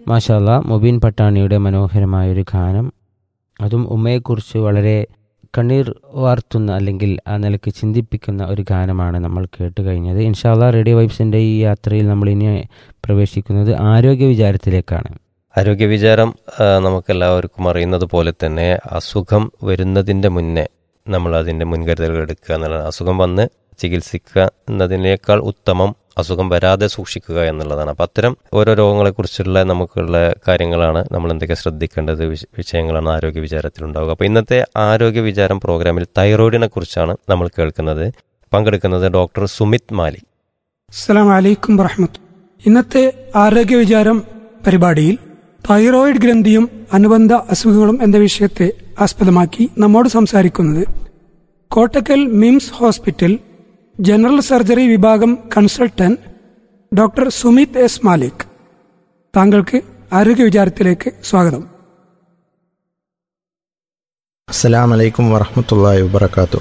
മാഷാല്ല മുബീൻ പട്ടാണിയുടെ മനോഹരമായൊരു ഗാനം അതും ഉമ്മയെക്കുറിച്ച് വളരെ കണ്ണീർ വാർത്തുന്ന അല്ലെങ്കിൽ ആ നിലയ്ക്ക് ചിന്തിപ്പിക്കുന്ന ഒരു ഗാനമാണ് നമ്മൾ കേട്ട് കഴിഞ്ഞത് ഇൻഷാല്ല റേഡിയോ വൈബ്സിൻ്റെ ഈ യാത്രയിൽ നമ്മൾ ഇനി പ്രവേശിക്കുന്നത് ആരോഗ്യ വിചാരത്തിലേക്കാണ് ആരോഗ്യ വിചാരം നമുക്കെല്ലാവർക്കും അറിയുന്നത് പോലെ തന്നെ അസുഖം വരുന്നതിൻ്റെ മുന്നേ നമ്മൾ അതിൻ്റെ മുൻകരുതലുകൾ എടുക്കുക എന്നുള്ളതാണ് അസുഖം വന്ന് ചികിത്സിക്കുക എന്നതിനേക്കാൾ ഉത്തമം അസുഖം വരാതെ സൂക്ഷിക്കുക എന്നുള്ളതാണ് അപ്പം അത്തരം ഓരോ രോഗങ്ങളെക്കുറിച്ചുള്ള നമുക്കുള്ള കാര്യങ്ങളാണ് നമ്മൾ എന്തൊക്കെ ശ്രദ്ധിക്കേണ്ടത് വിഷ- വിഷയങ്ങളാണ് ആരോഗ്യ വിചാരത്തിലുണ്ടാവുക അപ്പോൾ ഇന്നത്തെ ആരോഗ്യ വിചാരം പ്രോഗ്രാമിൽ തൈറോയിഡിനെ കുറിച്ചാണ് നമ്മൾ കേൾക്കുന്നത് പങ്കെടുക്കുന്നത് ഡോക്ടർ സുമിത് മാലിക് അസ്സലാം വലൈക്കും വറഹമത്ത് ഇന്നത്തെ ആരോഗ്യ വിചാരം പരിപാടിയിൽ തൈറോയിഡ് ഗ്രന്ഥിയും അനുബന്ധ അസുഖങ്ങളും എന്ന വിഷയത്തെ ആസ്പദമാക്കി നമ്മോട് സംസാരിക്കുന്നത് Kottakkal MIMS hospital general surgery വിഭാഗം consultant doctor Sumit S Malik താങ്കൾക്ക് ആരോഗ്യ വിചാരത്തിലേക്ക് സ്വാഗതം അസ്സലാം വലൈക്കും വറഹമത്തല്ലാഹി വബർക്കാത്തു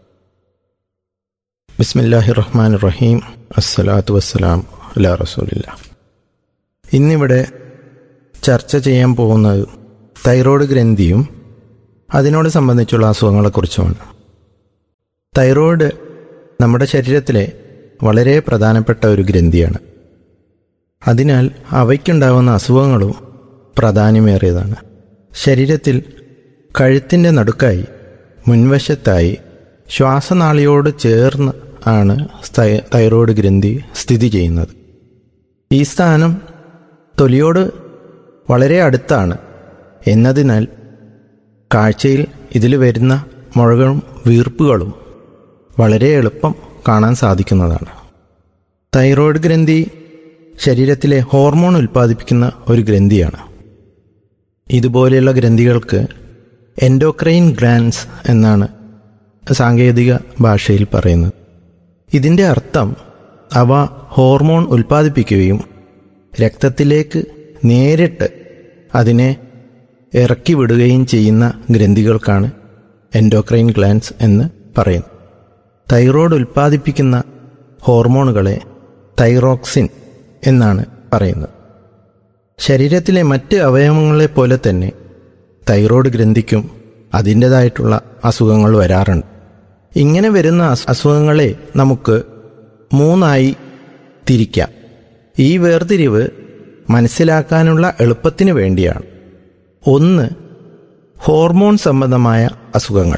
ബിസ്മില്ലാഹി റഹ്മാൻ റഹീം അസ്സലാത്തു വസ്സലാം അലാ റസൂലില്ല ഇന്നിവിടെ ചർച്ച ചെയ്യാൻ പോകുന്നത് തൈറോയ്ഡ് ഗ്രന്ഥിയും അതിനോട് സംബന്ധിച്ചുള്ള അസുഖങ്ങളെക്കുറിച്ചുമാണ് തൈറോയ്ഡ് നമ്മുടെ ശരീരത്തിലെ വളരെ പ്രധാനപ്പെട്ട ഒരു ഗ്രന്ഥിയാണ് അതിനാൽ അവയ്ക്കുണ്ടാകുന്ന അസുഖങ്ങളും പ്രാധാന്യമേറിയതാണ് ശരീരത്തിൽ കഴുത്തിൻ്റെ നടുക്കായി മുൻവശത്തായി ശ്വാസനാളിയോട് ചേർന്ന് ആണ് സ്ഥൈ- തൈറോയ്ഡ് ഗ്രന്ഥി സ്ഥിതി ചെയ്യുന്നത് ഈ സ്ഥാനം തൊലിയോട് വളരെ അടുത്താണ് എന്നതിനാൽ കാഴ്ചയിൽ ഇതിൽ വരുന്ന മുഴകളും വീർപ്പുകളും വളരെ എളുപ്പം കാണാൻ സാധിക്കുന്നതാണ് തൈറോയ്ഡ് ഗ്രന്ഥി ശരീരത്തിലെ ഹോർമോൺ ഉൽപ്പാദിപ്പിക്കുന്ന ഒരു ഗ്രന്ഥിയാണ് ഇതുപോലെയുള്ള ഗ്രന്ഥികൾക്ക് എൻഡോക്രൈൻ ഗ്ലാൻസ് എന്നാണ് സാങ്കേതിക ഭാഷയിൽ പറയുന്നത് ഇതിൻ്റെ അർത്ഥം അവ ഹോർമോൺ ഉൽപ്പാദിപ്പിക്കുകയും രക്തത്തിലേക്ക് നേരിട്ട് അതിനെ ഇറക്കി വിടുകയും ചെയ്യുന്ന ഗ്രന്ഥികൾക്കാണ് എൻഡോക്രൈൻ ഗ്ലാൻസ് എന്ന് പറയുന്നത് തൈറോയ്ഡ് ഉൽപ്പാദിപ്പിക്കുന്ന ഹോർമോണുകളെ തൈറോക്സിൻ എന്നാണ് പറയുന്നത് ശരീരത്തിലെ മറ്റ് അവയവങ്ങളെ പോലെ തന്നെ തൈറോയ്ഡ് ഗ്രന്ഥിക്കും അതിൻ്റെതായിട്ടുള്ള അസുഖങ്ങൾ വരാറുണ്ട് ഇങ്ങനെ വരുന്ന അസു- അസുഖങ്ങളെ നമുക്ക് മൂന്നായി തിരിക്കാം ഈ വേർതിരിവ് മനസ്സിലാക്കാനുള്ള എളുപ്പത്തിന് വേണ്ടിയാണ് ഒന്ന് ഹോർമോൺ സംബന്ധമായ അസുഖങ്ങൾ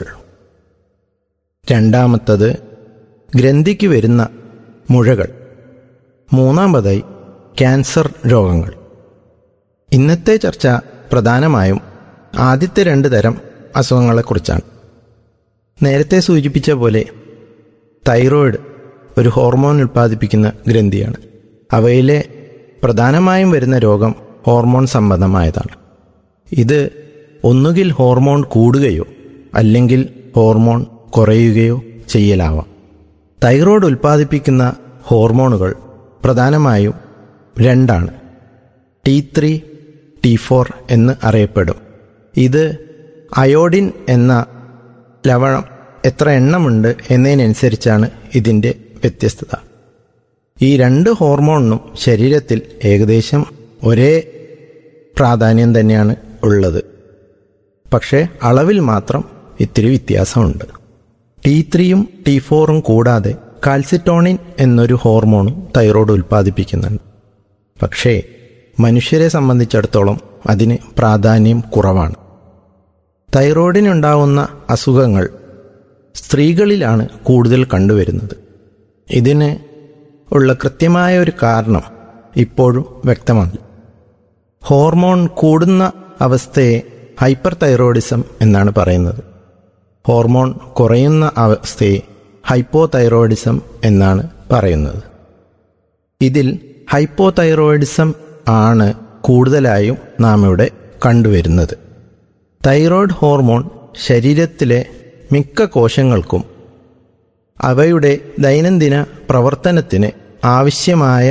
രണ്ടാമത്തത് ഗ്രന്ഥിക്ക് വരുന്ന മുഴകൾ മൂന്നാമതായി ക്യാൻസർ രോഗങ്ങൾ ഇന്നത്തെ ചർച്ച പ്രധാനമായും ആദ്യത്തെ രണ്ട് തരം അസുഖങ്ങളെക്കുറിച്ചാണ് നേരത്തെ സൂചിപ്പിച്ച പോലെ തൈറോയിഡ് ഒരു ഹോർമോൺ ഉൽപ്പാദിപ്പിക്കുന്ന ഗ്രന്ഥിയാണ് അവയിലെ പ്രധാനമായും വരുന്ന രോഗം ഹോർമോൺ സംബന്ധമായതാണ് ഇത് ഒന്നുകിൽ ഹോർമോൺ കൂടുകയോ അല്ലെങ്കിൽ ഹോർമോൺ കുറയുകയോ ചെയ്യലാവാം തൈറോയ്ഡ് ഉൽപ്പാദിപ്പിക്കുന്ന ഹോർമോണുകൾ പ്രധാനമായും രണ്ടാണ് ടി ത്രീ ടി ഫോർ എന്ന് അറിയപ്പെടും ഇത് അയോഡിൻ എന്ന ലവണം എത്ര എണ്ണമുണ്ട് എന്നതിനനുസരിച്ചാണ് ഇതിൻ്റെ വ്യത്യസ്തത ഈ രണ്ട് ഹോർമോണിനും ശരീരത്തിൽ ഏകദേശം ഒരേ പ്രാധാന്യം തന്നെയാണ് ഉള്ളത് പക്ഷേ അളവിൽ മാത്രം ഇത്തിരി വ്യത്യാസമുണ്ട് ടി ത്രീയും ടി ഫോറും കൂടാതെ കാൽസിറ്റോണിൻ എന്നൊരു ഹോർമോണും തൈറോയ്ഡ് ഉൽപ്പാദിപ്പിക്കുന്നുണ്ട് പക്ഷേ മനുഷ്യരെ സംബന്ധിച്ചിടത്തോളം അതിന് പ്രാധാന്യം കുറവാണ് തൈറോയിഡിനുണ്ടാവുന്ന അസുഖങ്ങൾ സ്ത്രീകളിലാണ് കൂടുതൽ കണ്ടുവരുന്നത് ഇതിന് ഉള്ള കൃത്യമായ ഒരു കാരണം ഇപ്പോഴും വ്യക്തമല്ല ഹോർമോൺ കൂടുന്ന അവസ്ഥയെ ഹൈപ്പർ തൈറോയിഡിസം എന്നാണ് പറയുന്നത് ഹോർമോൺ കുറയുന്ന അവസ്ഥയെ ഹൈപ്പോ തൈറോയിഡിസം എന്നാണ് പറയുന്നത് ഇതിൽ ഹൈപ്പോ തൈറോയിഡിസം ആണ് കൂടുതലായും നാം ഇവിടെ കണ്ടുവരുന്നത് തൈറോയ്ഡ് ഹോർമോൺ ശരീരത്തിലെ മിക്ക കോശങ്ങൾക്കും അവയുടെ ദൈനംദിന പ്രവർത്തനത്തിന് ആവശ്യമായ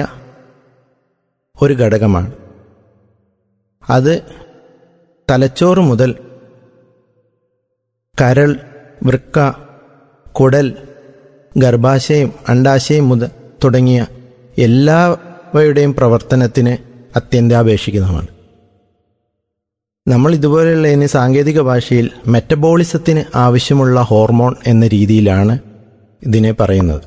ഒരു ഘടകമാണ് അത് തലച്ചോറ് മുതൽ കരൾ വൃക്ക കുടൽ ഗർഭാശയം അണ്ടാശയം മുതൽ തുടങ്ങിയ എല്ലാവയുടെയും പ്രവർത്തനത്തിന് അത്യന്താപേക്ഷിതമാണ് നമ്മൾ ഇതുപോലെയുള്ള ഇനി സാങ്കേതിക ഭാഷയിൽ മെറ്റബോളിസത്തിന് ആവശ്യമുള്ള ഹോർമോൺ എന്ന രീതിയിലാണ് ഇതിനെ പറയുന്നത്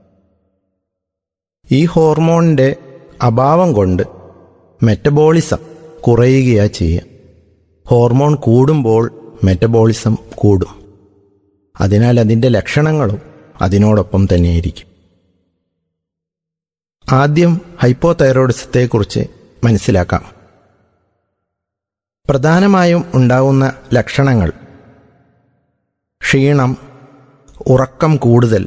ഈ ഹോർമോണിൻ്റെ അഭാവം കൊണ്ട് മെറ്റബോളിസം കുറയുകയാ ചെയ്യുക ഹോർമോൺ കൂടുമ്പോൾ മെറ്റബോളിസം കൂടും അതിനാൽ അതിൻ്റെ ലക്ഷണങ്ങളും അതിനോടൊപ്പം തന്നെയായിരിക്കും ആദ്യം ഹൈപ്പോതൈറോയിഡിസത്തെക്കുറിച്ച് മനസ്സിലാക്കാം പ്രധാനമായും ഉണ്ടാകുന്ന ലക്ഷണങ്ങൾ ക്ഷീണം ഉറക്കം കൂടുതൽ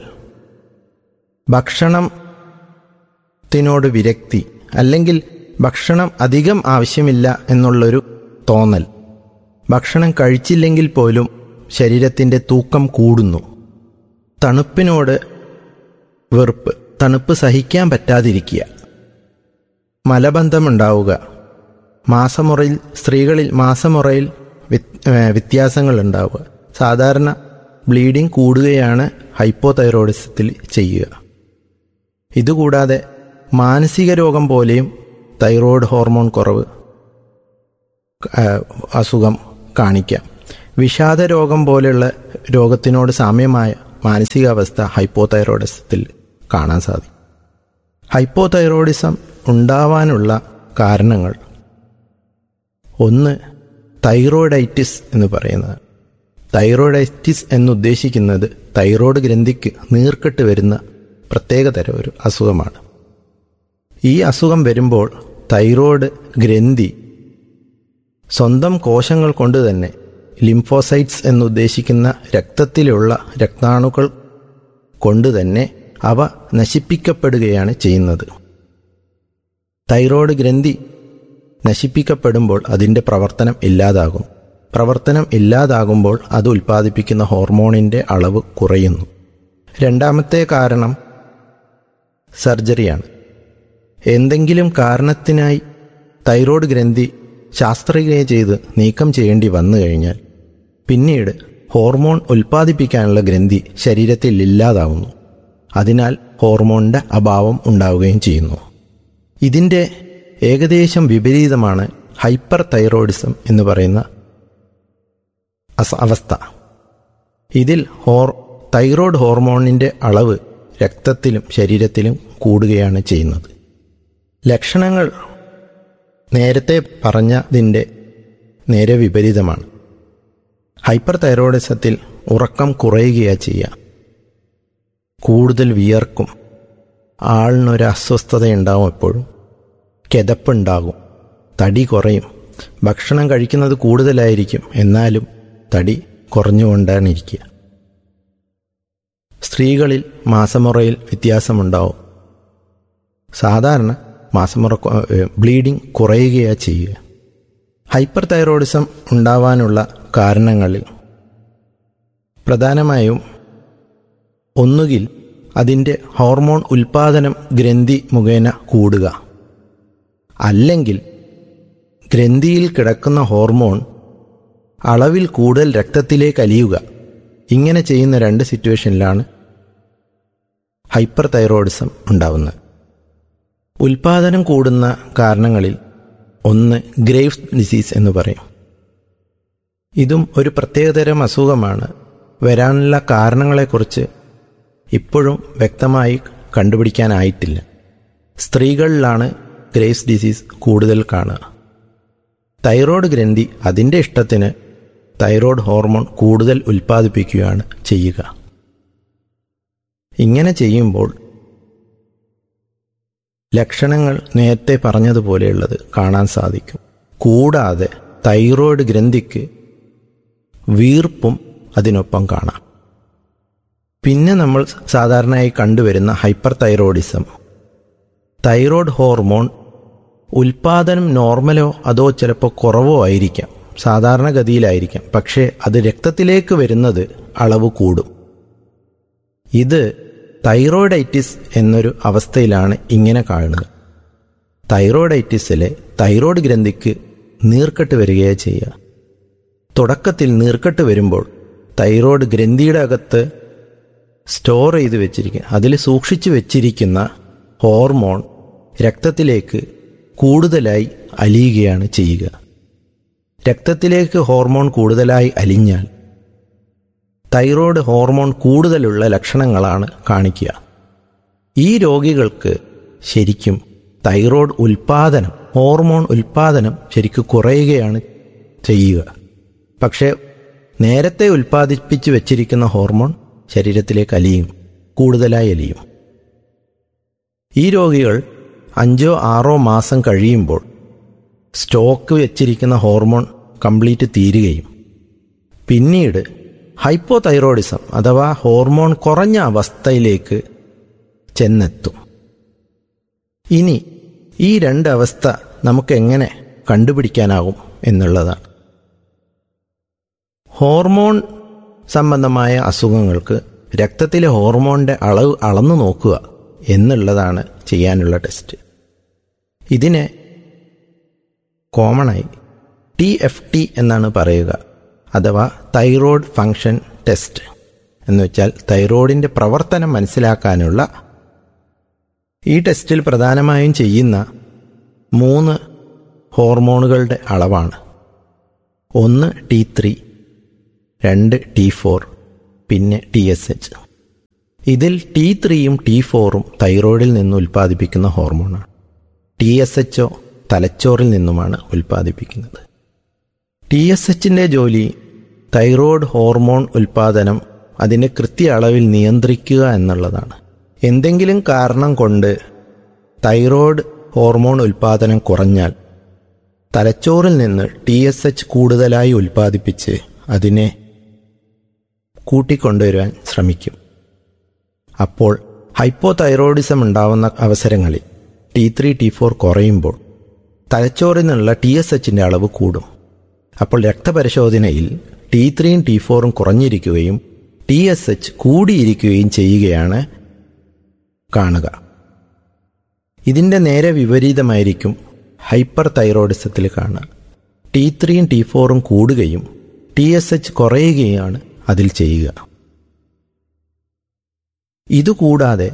ഭക്ഷണത്തിനോട് വിരക്തി അല്ലെങ്കിൽ ഭക്ഷണം അധികം ആവശ്യമില്ല എന്നുള്ളൊരു തോന്നൽ ഭക്ഷണം കഴിച്ചില്ലെങ്കിൽ പോലും ശരീരത്തിൻ്റെ തൂക്കം കൂടുന്നു തണുപ്പിനോട് വെറുപ്പ് തണുപ്പ് സഹിക്കാൻ പറ്റാതിരിക്കുക മലബന്ധമുണ്ടാവുക മാസമുറയിൽ സ്ത്രീകളിൽ മാസമുറയിൽ വ്യത്യാസങ്ങൾ ഉണ്ടാവുക സാധാരണ ബ്ലീഡിംഗ് കൂടുകയാണ് ഹൈപ്പോതൈറോയിഡിസത്തിൽ ചെയ്യുക ഇതുകൂടാതെ മാനസിക രോഗം പോലെയും തൈറോയ്ഡ് ഹോർമോൺ കുറവ് അസുഖം കാണിക്കാം വിഷാദ രോഗം പോലെയുള്ള രോഗത്തിനോട് സാമ്യമായ മാനസികാവസ്ഥ ഹൈപ്പോതൈറോയിഡിസത്തിൽ കാണാൻ സാധിക്കും ഹൈപ്പോതൈറോയിഡിസം ഉണ്ടാവാനുള്ള കാരണങ്ങൾ ഒന്ന് തൈറോയിഡൈറ്റിസ് എന്ന് പറയുന്നത് തൈറോയിഡൈറ്റിസ് എന്നുദ്ദേശിക്കുന്നത് തൈറോയ്ഡ് ഗ്രന്ഥിക്ക് നീർക്കെട്ട് വരുന്ന പ്രത്യേകതരം ഒരു അസുഖമാണ് ഈ അസുഖം വരുമ്പോൾ തൈറോയ്ഡ് ഗ്രന്ഥി സ്വന്തം കോശങ്ങൾ കൊണ്ട് തന്നെ ലിംഫോസൈറ്റ്സ് എന്നുദ്ദേശിക്കുന്ന രക്തത്തിലുള്ള രക്താണുക്കൾ കൊണ്ട് തന്നെ അവ നശിപ്പിക്കപ്പെടുകയാണ് ചെയ്യുന്നത് തൈറോയ്ഡ് ഗ്രന്ഥി നശിപ്പിക്കപ്പെടുമ്പോൾ അതിൻ്റെ പ്രവർത്തനം ഇല്ലാതാകും പ്രവർത്തനം ഇല്ലാതാകുമ്പോൾ അത് ഉൽപ്പാദിപ്പിക്കുന്ന ഹോർമോണിൻ്റെ അളവ് കുറയുന്നു രണ്ടാമത്തെ കാരണം സർജറിയാണ് എന്തെങ്കിലും കാരണത്തിനായി തൈറോയ്ഡ് ഗ്രന്ഥി ശാസ്ത്രക്രിയ ചെയ്ത് നീക്കം ചെയ്യേണ്ടി വന്നു കഴിഞ്ഞാൽ പിന്നീട് ഹോർമോൺ ഉൽപ്പാദിപ്പിക്കാനുള്ള ഗ്രന്ഥി ശരീരത്തിൽ ഇല്ലാതാവുന്നു അതിനാൽ ഹോർമോണിൻ്റെ അഭാവം ഉണ്ടാവുകയും ചെയ്യുന്നു ഇതിൻ്റെ ഏകദേശം വിപരീതമാണ് ഹൈപ്പർ തൈറോയിഡിസം എന്ന് പറയുന്ന അവസ്ഥ ഇതിൽ ഹോർ തൈറോയ്ഡ് ഹോർമോണിൻ്റെ അളവ് രക്തത്തിലും ശരീരത്തിലും കൂടുകയാണ് ചെയ്യുന്നത് ലക്ഷണങ്ങൾ നേരത്തെ പറഞ്ഞതിൻ്റെ നേരെ വിപരീതമാണ് ഹൈപ്പർ തൈറോയിഡിസത്തിൽ ഉറക്കം കുറയുകയാണ് ചെയ്യുക കൂടുതൽ വിയർക്കും ആളിനൊരു അസ്വസ്ഥതയുണ്ടാവും എപ്പോഴും കിതപ്പുണ്ടാകും തടി കുറയും ഭക്ഷണം കഴിക്കുന്നത് കൂടുതലായിരിക്കും എന്നാലും തടി കുറഞ്ഞുകൊണ്ടാണ് ഇരിക്കുക സ്ത്രീകളിൽ മാസമുറയിൽ വ്യത്യാസമുണ്ടാവും സാധാരണ മാസമുറ ബ്ലീഡിംഗ് കുറയുകയാണ് ചെയ്യുക ഹൈപ്പർ തൈറോയിഡിസം ഉണ്ടാവാനുള്ള കാരണങ്ങളിൽ പ്രധാനമായും ഒന്നുകിൽ അതിൻ്റെ ഹോർമോൺ ഉൽപാദനം ഗ്രന്ഥി മുഖേന കൂടുക അല്ലെങ്കിൽ ഗ്രന്ഥിയിൽ കിടക്കുന്ന ഹോർമോൺ അളവിൽ കൂടുതൽ രക്തത്തിലേക്ക് അലിയുക ഇങ്ങനെ ചെയ്യുന്ന രണ്ട് സിറ്റുവേഷനിലാണ് ഹൈപ്പർ തൈറോയിഡിസം ഉണ്ടാവുന്നത് ഉൽപാദനം കൂടുന്ന കാരണങ്ങളിൽ ഒന്ന് ഗ്രേവ്സ് ഡിസീസ് എന്ന് പറയും ഇതും ഒരു പ്രത്യേകതരം അസുഖമാണ് വരാനുള്ള കാരണങ്ങളെക്കുറിച്ച് ഇപ്പോഴും വ്യക്തമായി കണ്ടുപിടിക്കാനായിട്ടില്ല സ്ത്രീകളിലാണ് ഗ്രേവ്സ് ഡിസീസ് കൂടുതൽ കാണുക തൈറോയ്ഡ് ഗ്രന്ഥി അതിൻ്റെ ഇഷ്ടത്തിന് തൈറോയ്ഡ് ഹോർമോൺ കൂടുതൽ ഉൽപ്പാദിപ്പിക്കുകയാണ് ചെയ്യുക ഇങ്ങനെ ചെയ്യുമ്പോൾ ലക്ഷണങ്ങൾ നേരത്തെ പറഞ്ഞതുപോലെയുള്ളത് കാണാൻ സാധിക്കും കൂടാതെ തൈറോയ്ഡ് ഗ്രന്ഥിക്ക് വീർപ്പും അതിനൊപ്പം കാണാം പിന്നെ നമ്മൾ സാധാരണയായി കണ്ടുവരുന്ന ഹൈപ്പർ തൈറോയിഡിസം തൈറോയ്ഡ് ഹോർമോൺ ഉൽപാദനം നോർമലോ അതോ ചിലപ്പോൾ കുറവോ ആയിരിക്കാം സാധാരണഗതിയിലായിരിക്കാം പക്ഷേ അത് രക്തത്തിലേക്ക് വരുന്നത് അളവ് കൂടും ഇത് തൈറോയിഡൈറ്റിസ് എന്നൊരു അവസ്ഥയിലാണ് ഇങ്ങനെ കാണുന്നത് തൈറോയിഡൈറ്റിസിലെ തൈറോയ്ഡ് ഗ്രന്ഥിക്ക് നീർക്കെട്ട് വരികയാണ് ചെയ്യുക തുടക്കത്തിൽ നീർക്കെട്ട് വരുമ്പോൾ തൈറോയ്ഡ് ഗ്രന്ഥിയുടെ അകത്ത് സ്റ്റോർ ചെയ്ത് വെച്ചിരിക്കുക അതിൽ സൂക്ഷിച്ചു വെച്ചിരിക്കുന്ന ഹോർമോൺ രക്തത്തിലേക്ക് കൂടുതലായി അലിയുകയാണ് ചെയ്യുക രക്തത്തിലേക്ക് ഹോർമോൺ കൂടുതലായി അലിഞ്ഞാൽ തൈറോയ്ഡ് ഹോർമോൺ കൂടുതലുള്ള ലക്ഷണങ്ങളാണ് കാണിക്കുക ഈ രോഗികൾക്ക് ശരിക്കും തൈറോയ്ഡ് ഉൽപാദനം ഹോർമോൺ ഉൽപാദനം ശരിക്കും കുറയുകയാണ് ചെയ്യുക പക്ഷേ നേരത്തെ ഉൽപ്പാദിപ്പിച്ച് വെച്ചിരിക്കുന്ന ഹോർമോൺ ശരീരത്തിലേക്ക് അലിയും കൂടുതലായി അലിയും ഈ രോഗികൾ അഞ്ചോ ആറോ മാസം കഴിയുമ്പോൾ സ്റ്റോക്ക് വെച്ചിരിക്കുന്ന ഹോർമോൺ കംപ്ലീറ്റ് തീരുകയും പിന്നീട് ഹൈപ്പോ തൈറോയിഡിസം അഥവാ ഹോർമോൺ കുറഞ്ഞ അവസ്ഥയിലേക്ക് ചെന്നെത്തും ഇനി ഈ രണ്ട് അവസ്ഥ നമുക്ക് എങ്ങനെ കണ്ടുപിടിക്കാനാകും എന്നുള്ളതാണ് ഹോർമോൺ സംബന്ധമായ അസുഖങ്ങൾക്ക് രക്തത്തിലെ ഹോർമോണിൻ്റെ അളവ് അളന്നു നോക്കുക എന്നുള്ളതാണ് ചെയ്യാനുള്ള ടെസ്റ്റ് ഇതിനെ കോമണായി ടി എഫ് ടി എന്നാണ് പറയുക അഥവാ തൈറോയ്ഡ് ഫങ്ഷൻ ടെസ്റ്റ് എന്ന് വെച്ചാൽ തൈറോയിഡിൻ്റെ പ്രവർത്തനം മനസ്സിലാക്കാനുള്ള ഈ ടെസ്റ്റിൽ പ്രധാനമായും ചെയ്യുന്ന മൂന്ന് ഹോർമോണുകളുടെ അളവാണ് ഒന്ന് ടി ത്രീ രണ്ട് ടി ഫോർ പിന്നെ ടി എസ് എച്ച് ഇതിൽ ടി ത്രീയും ടി ഫോറും തൈറോയിഡിൽ നിന്ന് ഉൽപ്പാദിപ്പിക്കുന്ന ഹോർമോണാണ് ടി എസ് എച്ചോ തലച്ചോറിൽ നിന്നുമാണ് ഉൽപ്പാദിപ്പിക്കുന്നത് ടി എസ് എച്ചിൻ്റെ ജോലി തൈറോയ്ഡ് ഹോർമോൺ ഉൽപ്പാദനം അതിൻ്റെ കൃത്യ അളവിൽ നിയന്ത്രിക്കുക എന്നുള്ളതാണ് എന്തെങ്കിലും കാരണം കൊണ്ട് തൈറോയ്ഡ് ഹോർമോൺ ഉൽപ്പാദനം കുറഞ്ഞാൽ തലച്ചോറിൽ നിന്ന് ടി എസ് എച്ച് കൂടുതലായി ഉൽപ്പാദിപ്പിച്ച് അതിനെ കൂട്ടിക്കൊണ്ടുവരുവാൻ ശ്രമിക്കും അപ്പോൾ ഹൈപ്പോ തൈറോയിഡിസം ഉണ്ടാവുന്ന അവസരങ്ങളിൽ ടി ത്രീ ടി ഫോർ കുറയുമ്പോൾ തലച്ചോറിൽ നിന്നുള്ള ടി എസ് എച്ചിൻ്റെ അളവ് കൂടും അപ്പോൾ രക്തപരിശോധനയിൽ ടി ത്രീയും ടി ഫോറും കുറഞ്ഞിരിക്കുകയും ടി എസ് എച്ച് കൂടിയിരിക്കുകയും ചെയ്യുകയാണ് കാണുക ഇതിൻ്റെ നേരെ വിപരീതമായിരിക്കും ഹൈപ്പർ തൈറോയിഡിസത്തിൽ കാണുക ടി ത്രീയും ടി ഫോറും കൂടുകയും ടി എസ് എച്ച് കുറയുകയാണ് അതിൽ ചെയ്യുക ഇതുകൂടാതെ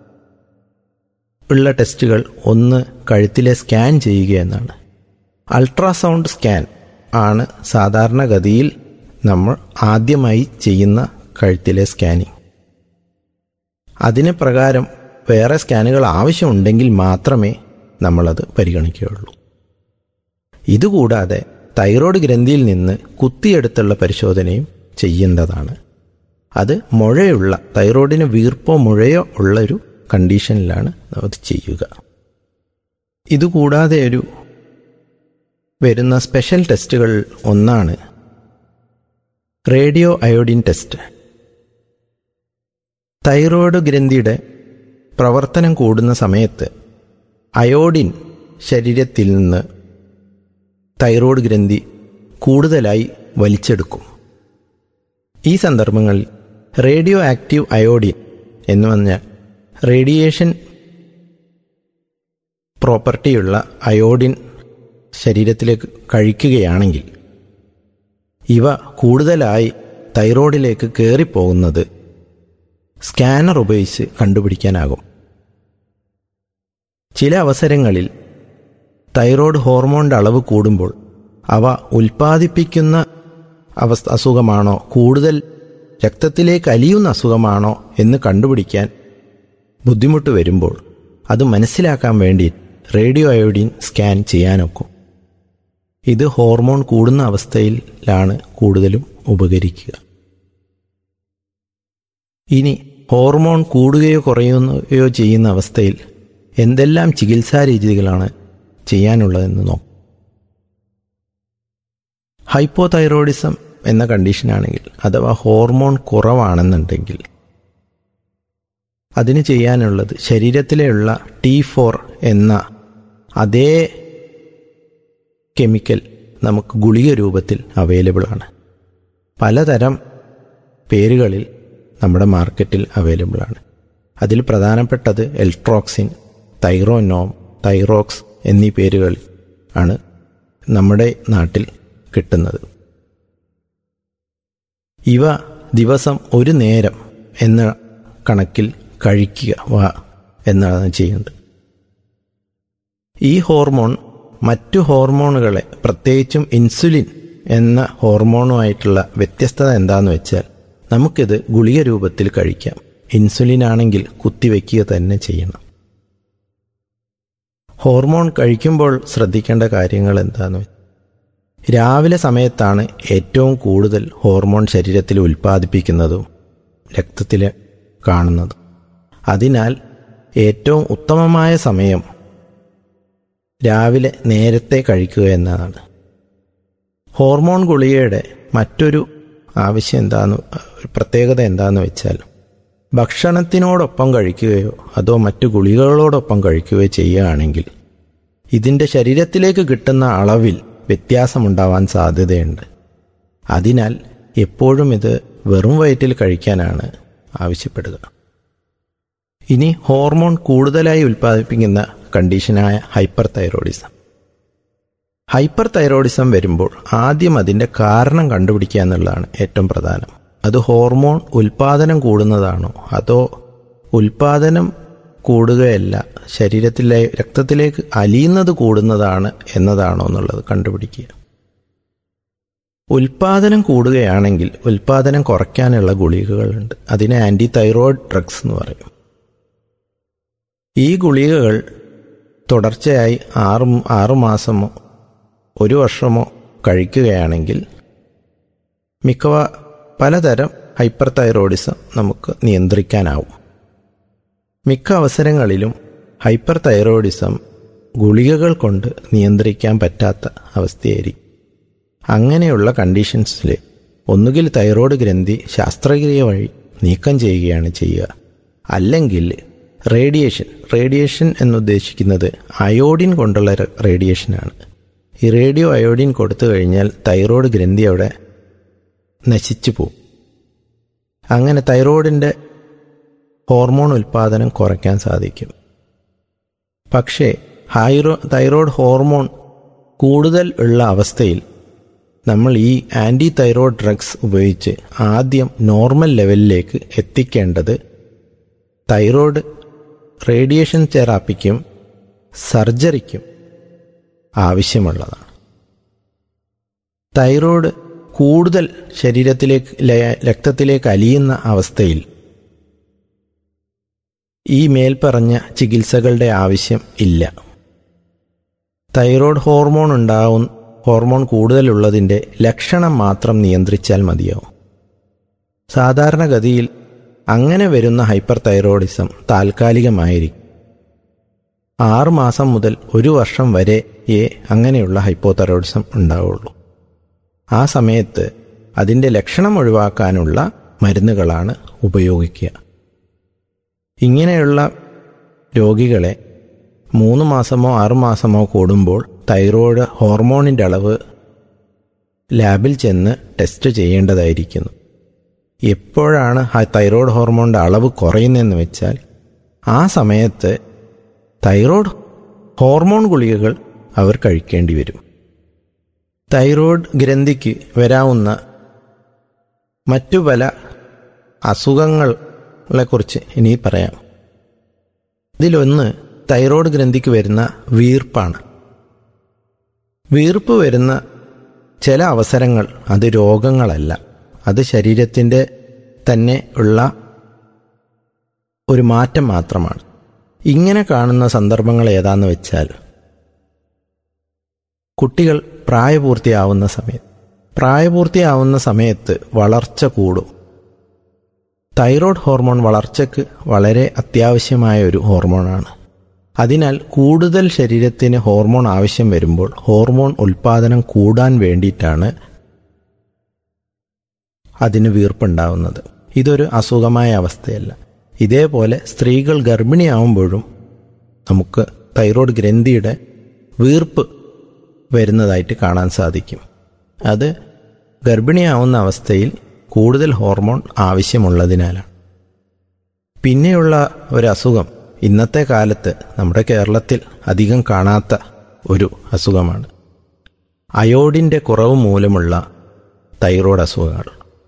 ഉള്ള ടെസ്റ്റുകൾ ഒന്ന് കഴുത്തിലെ സ്കാൻ ചെയ്യുക എന്നാണ് അൾട്രാസൗണ്ട് സ്കാൻ ആണ് സാധാരണഗതിയിൽ നമ്മൾ ആദ്യമായി ചെയ്യുന്ന കഴുത്തിലെ സ്കാനിങ് അതിന് പ്രകാരം വേറെ സ്കാനുകൾ ആവശ്യമുണ്ടെങ്കിൽ മാത്രമേ നമ്മളത് പരിഗണിക്കുകയുള്ളൂ ഇതുകൂടാതെ തൈറോയ്ഡ് ഗ്രന്ഥിയിൽ നിന്ന് കുത്തിയെടുത്തുള്ള പരിശോധനയും ചെയ്യേണ്ടതാണ് അത് മുഴയുള്ള തൈറോയിഡിന് വീർപ്പോ മുഴയോ ഉള്ളൊരു കണ്ടീഷനിലാണ് അത് ചെയ്യുക ഇതുകൂടാതെ ഒരു വരുന്ന സ്പെഷ്യൽ ടെസ്റ്റുകൾ ഒന്നാണ് റേഡിയോ അയോഡിൻ ടെസ്റ്റ് തൈറോയ്ഡ് ഗ്രന്ഥിയുടെ പ്രവർത്തനം കൂടുന്ന സമയത്ത് അയോഡിൻ ശരീരത്തിൽ നിന്ന് തൈറോയ്ഡ് ഗ്രന്ഥി കൂടുതലായി വലിച്ചെടുക്കും ഈ സന്ദർഭങ്ങളിൽ റേഡിയോ ആക്റ്റീവ് അയോഡിൻ എന്ന് പറഞ്ഞാൽ റേഡിയേഷൻ പ്രോപ്പർട്ടിയുള്ള അയോഡിൻ ശരീരത്തിലേക്ക് കഴിക്കുകയാണെങ്കിൽ ഇവ കൂടുതലായി തൈറോയ്ഡിലേക്ക് കയറിപ്പോകുന്നത് സ്കാനർ ഉപയോഗിച്ച് കണ്ടുപിടിക്കാനാകും ചില അവസരങ്ങളിൽ തൈറോയ്ഡ് ഹോർമോണിൻ്റെ അളവ് കൂടുമ്പോൾ അവ ഉൽപ്പാദിപ്പിക്കുന്ന അവസ്ഥ അസുഖമാണോ കൂടുതൽ രക്തത്തിലേക്ക് അലിയുന്ന അസുഖമാണോ എന്ന് കണ്ടുപിടിക്കാൻ ബുദ്ധിമുട്ട് വരുമ്പോൾ അത് മനസ്സിലാക്കാൻ വേണ്ടി റേഡിയോ അയോഡിൻ സ്കാൻ ചെയ്യാനൊക്കും ഇത് ഹോർമോൺ കൂടുന്ന അവസ്ഥയിലാണ് കൂടുതലും ഉപകരിക്കുക ഇനി ഹോർമോൺ കൂടുകയോ കുറയുകയോ ചെയ്യുന്ന അവസ്ഥയിൽ എന്തെല്ലാം ചികിത്സാ രീതികളാണ് ചെയ്യാനുള്ളതെന്ന് നോക്കാം ഹൈപ്പോതൈറോയിഡിസം എന്ന കണ്ടീഷനാണെങ്കിൽ അഥവാ ഹോർമോൺ കുറവാണെന്നുണ്ടെങ്കിൽ അതിന് ചെയ്യാനുള്ളത് ശരീരത്തിലെയുള്ള ടി ഫോർ എന്ന അതേ കെമിക്കൽ നമുക്ക് ഗുളിക രൂപത്തിൽ അവൈലബിൾ ആണ് പലതരം പേരുകളിൽ നമ്മുടെ മാർക്കറ്റിൽ അവൈലബിൾ ആണ് അതിൽ പ്രധാനപ്പെട്ടത് എൽട്രോക്സിൻ തൈറോനോം തൈറോക്സ് എന്നീ പേരുകൾ ആണ് നമ്മുടെ നാട്ടിൽ കിട്ടുന്നത് ഇവ ദിവസം ഒരു നേരം എന്ന കണക്കിൽ കഴിക്കുക വാ എന്നാണ് ചെയ്യുന്നത് ഈ ഹോർമോൺ മറ്റു ഹോർമോണുകളെ പ്രത്യേകിച്ചും ഇൻസുലിൻ എന്ന ഹോർമോണുമായിട്ടുള്ള വ്യത്യസ്തത എന്താന്ന് വെച്ചാൽ നമുക്കിത് ഗുളിക രൂപത്തിൽ കഴിക്കാം ഇൻസുലിൻ ആണെങ്കിൽ കുത്തിവെക്കുക തന്നെ ചെയ്യണം ഹോർമോൺ കഴിക്കുമ്പോൾ ശ്രദ്ധിക്കേണ്ട കാര്യങ്ങൾ എന്താന്ന് വെച്ചാൽ രാവിലെ സമയത്താണ് ഏറ്റവും കൂടുതൽ ഹോർമോൺ ശരീരത്തിൽ ഉൽപ്പാദിപ്പിക്കുന്നതും രക്തത്തിൽ കാണുന്നതും അതിനാൽ ഏറ്റവും ഉത്തമമായ സമയം രാവിലെ നേരത്തെ കഴിക്കുക എന്നതാണ് ഹോർമോൺ ഗുളികയുടെ മറ്റൊരു ആവശ്യം എന്താന്ന് പ്രത്യേകത എന്താന്ന് വെച്ചാൽ ഭക്ഷണത്തിനോടൊപ്പം കഴിക്കുകയോ അതോ മറ്റു ഗുളികകളോടൊപ്പം കഴിക്കുകയോ ചെയ്യുകയാണെങ്കിൽ ഇതിൻ്റെ ശരീരത്തിലേക്ക് കിട്ടുന്ന അളവിൽ വ്യത്യാസമുണ്ടാവാൻ സാധ്യതയുണ്ട് അതിനാൽ എപ്പോഴും ഇത് വെറും വയറ്റിൽ കഴിക്കാനാണ് ആവശ്യപ്പെടുക ഇനി ഹോർമോൺ കൂടുതലായി ഉൽപ്പാദിപ്പിക്കുന്ന കണ്ടീഷനായ ഹൈപ്പർ തൈറോയിഡിസം ഹൈപ്പർ തൈറോയിഡിസം വരുമ്പോൾ ആദ്യം അതിൻ്റെ കാരണം കണ്ടുപിടിക്കുക എന്നുള്ളതാണ് ഏറ്റവും പ്രധാനം അത് ഹോർമോൺ ഉൽപാദനം കൂടുന്നതാണോ അതോ ഉൽപാദനം കൂടുകയല്ല ശരീരത്തിലെ രക്തത്തിലേക്ക് അലിയുന്നത് കൂടുന്നതാണ് എന്നതാണോ എന്നുള്ളത് കണ്ടുപിടിക്കുക ഉൽപാദനം കൂടുകയാണെങ്കിൽ ഉൽപാദനം കുറയ്ക്കാനുള്ള ഗുളികകളുണ്ട് അതിനെ ആൻറ്റി തൈറോയിഡ് ഡ്രഗ്സ് എന്ന് പറയും ഈ ഗുളികകൾ തുടർച്ചയായി ആറ് ആറു മാസമോ ഒരു വർഷമോ കഴിക്കുകയാണെങ്കിൽ മിക്കവ പലതരം ഹൈപ്പർ തൈറോയിഡിസം നമുക്ക് നിയന്ത്രിക്കാനാവും മിക്ക അവസരങ്ങളിലും ഹൈപ്പർ തൈറോയിഡിസം ഗുളികകൾ കൊണ്ട് നിയന്ത്രിക്കാൻ പറ്റാത്ത അവസ്ഥയായിരിക്കും അങ്ങനെയുള്ള കണ്ടീഷൻസിൽ ഒന്നുകിൽ തൈറോയ്ഡ് ഗ്രന്ഥി ശസ്ത്രക്രിയ വഴി നീക്കം ചെയ്യുകയാണ് ചെയ്യുക അല്ലെങ്കിൽ റേഡിയേഷൻ റേഡിയേഷൻ എന്നുദ്ദേശിക്കുന്നത് അയോഡിൻ കൊണ്ടുള്ള റേഡിയേഷനാണ് ഈ റേഡിയോ അയോഡിൻ കൊടുത്തു കഴിഞ്ഞാൽ തൈറോയ്ഡ് ഗ്രന്ഥി അവിടെ നശിച്ചു പോകും അങ്ങനെ തൈറോയിഡിൻ്റെ ഹോർമോൺ ഉൽപ്പാദനം കുറയ്ക്കാൻ സാധിക്കും പക്ഷേ ഹൈറോ തൈറോയ്ഡ് ഹോർമോൺ കൂടുതൽ ഉള്ള അവസ്ഥയിൽ നമ്മൾ ഈ ആൻറ്റി തൈറോയ്ഡ് ഡ്രഗ്സ് ഉപയോഗിച്ച് ആദ്യം നോർമൽ ലെവലിലേക്ക് എത്തിക്കേണ്ടത് തൈറോയ്ഡ് റേഡിയേഷൻ തെറാപ്പിക്കും സർജറിക്കും ആവശ്യമുള്ളതാണ് തൈറോയ്ഡ് കൂടുതൽ ശരീരത്തിലേക്ക് രക്തത്തിലേക്ക് അലിയുന്ന അവസ്ഥയിൽ ഈ മേൽപ്പറഞ്ഞ ചികിത്സകളുടെ ആവശ്യം ഇല്ല തൈറോയ്ഡ് ഹോർമോൺ ഉണ്ടാവും ഹോർമോൺ കൂടുതലുള്ളതിൻ്റെ ലക്ഷണം മാത്രം നിയന്ത്രിച്ചാൽ മതിയാവും സാധാരണഗതിയിൽ അങ്ങനെ വരുന്ന ഹൈപ്പർ തൈറോയിഡിസം താൽക്കാലികമായിരിക്കും ആറ് മാസം മുതൽ ഒരു വർഷം വരെ അങ്ങനെയുള്ള ഹൈപ്പോതൈറോയിഡിസം ഉണ്ടാവുള്ളൂ ആ സമയത്ത് അതിൻ്റെ ലക്ഷണം ഒഴിവാക്കാനുള്ള മരുന്നുകളാണ് ഉപയോഗിക്കുക ഇങ്ങനെയുള്ള രോഗികളെ മൂന്ന് മാസമോ ആറു മാസമോ കൂടുമ്പോൾ തൈറോയ്ഡ് ഹോർമോണിൻ്റെ അളവ് ലാബിൽ ചെന്ന് ടെസ്റ്റ് ചെയ്യേണ്ടതായിരിക്കുന്നു എപ്പോഴാണ് തൈറോയ്ഡ് ഹോർമോണിൻ്റെ അളവ് കുറയുന്നതെന്ന് വെച്ചാൽ ആ സമയത്ത് തൈറോയ്ഡ് ഹോർമോൺ ഗുളികകൾ അവർ കഴിക്കേണ്ടി വരും തൈറോയ്ഡ് ഗ്രന്ഥിക്ക് വരാവുന്ന മറ്റു പല അസുഖങ്ങളെക്കുറിച്ച് ഇനി പറയാം ഇതിലൊന്ന് തൈറോയ്ഡ് ഗ്രന്ഥിക്ക് വരുന്ന വീർപ്പാണ് വീർപ്പ് വരുന്ന ചില അവസരങ്ങൾ അത് രോഗങ്ങളല്ല അത് ശരീരത്തിൻ്റെ തന്നെ ഉള്ള ഒരു മാറ്റം മാത്രമാണ് ഇങ്ങനെ കാണുന്ന സന്ദർഭങ്ങൾ ഏതാന്ന് വെച്ചാൽ കുട്ടികൾ പ്രായപൂർത്തിയാവുന്ന സമയത്ത് പ്രായപൂർത്തിയാവുന്ന സമയത്ത് വളർച്ച കൂടും തൈറോയ്ഡ് ഹോർമോൺ വളർച്ചയ്ക്ക് വളരെ അത്യാവശ്യമായ ഒരു ഹോർമോണാണ് അതിനാൽ കൂടുതൽ ശരീരത്തിന് ഹോർമോൺ ആവശ്യം വരുമ്പോൾ ഹോർമോൺ ഉൽപാദനം കൂടാൻ വേണ്ടിയിട്ടാണ് അതിന് വീർപ്പുണ്ടാവുന്നത് ഇതൊരു അസുഖമായ അവസ്ഥയല്ല ഇതേപോലെ സ്ത്രീകൾ ഗർഭിണിയാവുമ്പോഴും നമുക്ക് തൈറോയ്ഡ് ഗ്രന്ഥിയുടെ വീർപ്പ് വരുന്നതായിട്ട് കാണാൻ സാധിക്കും അത് ഗർഭിണിയാവുന്ന അവസ്ഥയിൽ കൂടുതൽ ഹോർമോൺ ആവശ്യമുള്ളതിനാലാണ് പിന്നെയുള്ള ഒരു അസുഖം ഇന്നത്തെ കാലത്ത് നമ്മുടെ കേരളത്തിൽ അധികം കാണാത്ത ഒരു അസുഖമാണ് അയോഡിൻ്റെ കുറവ് മൂലമുള്ള തൈറോയ്ഡ് അസുഖങ്ങൾ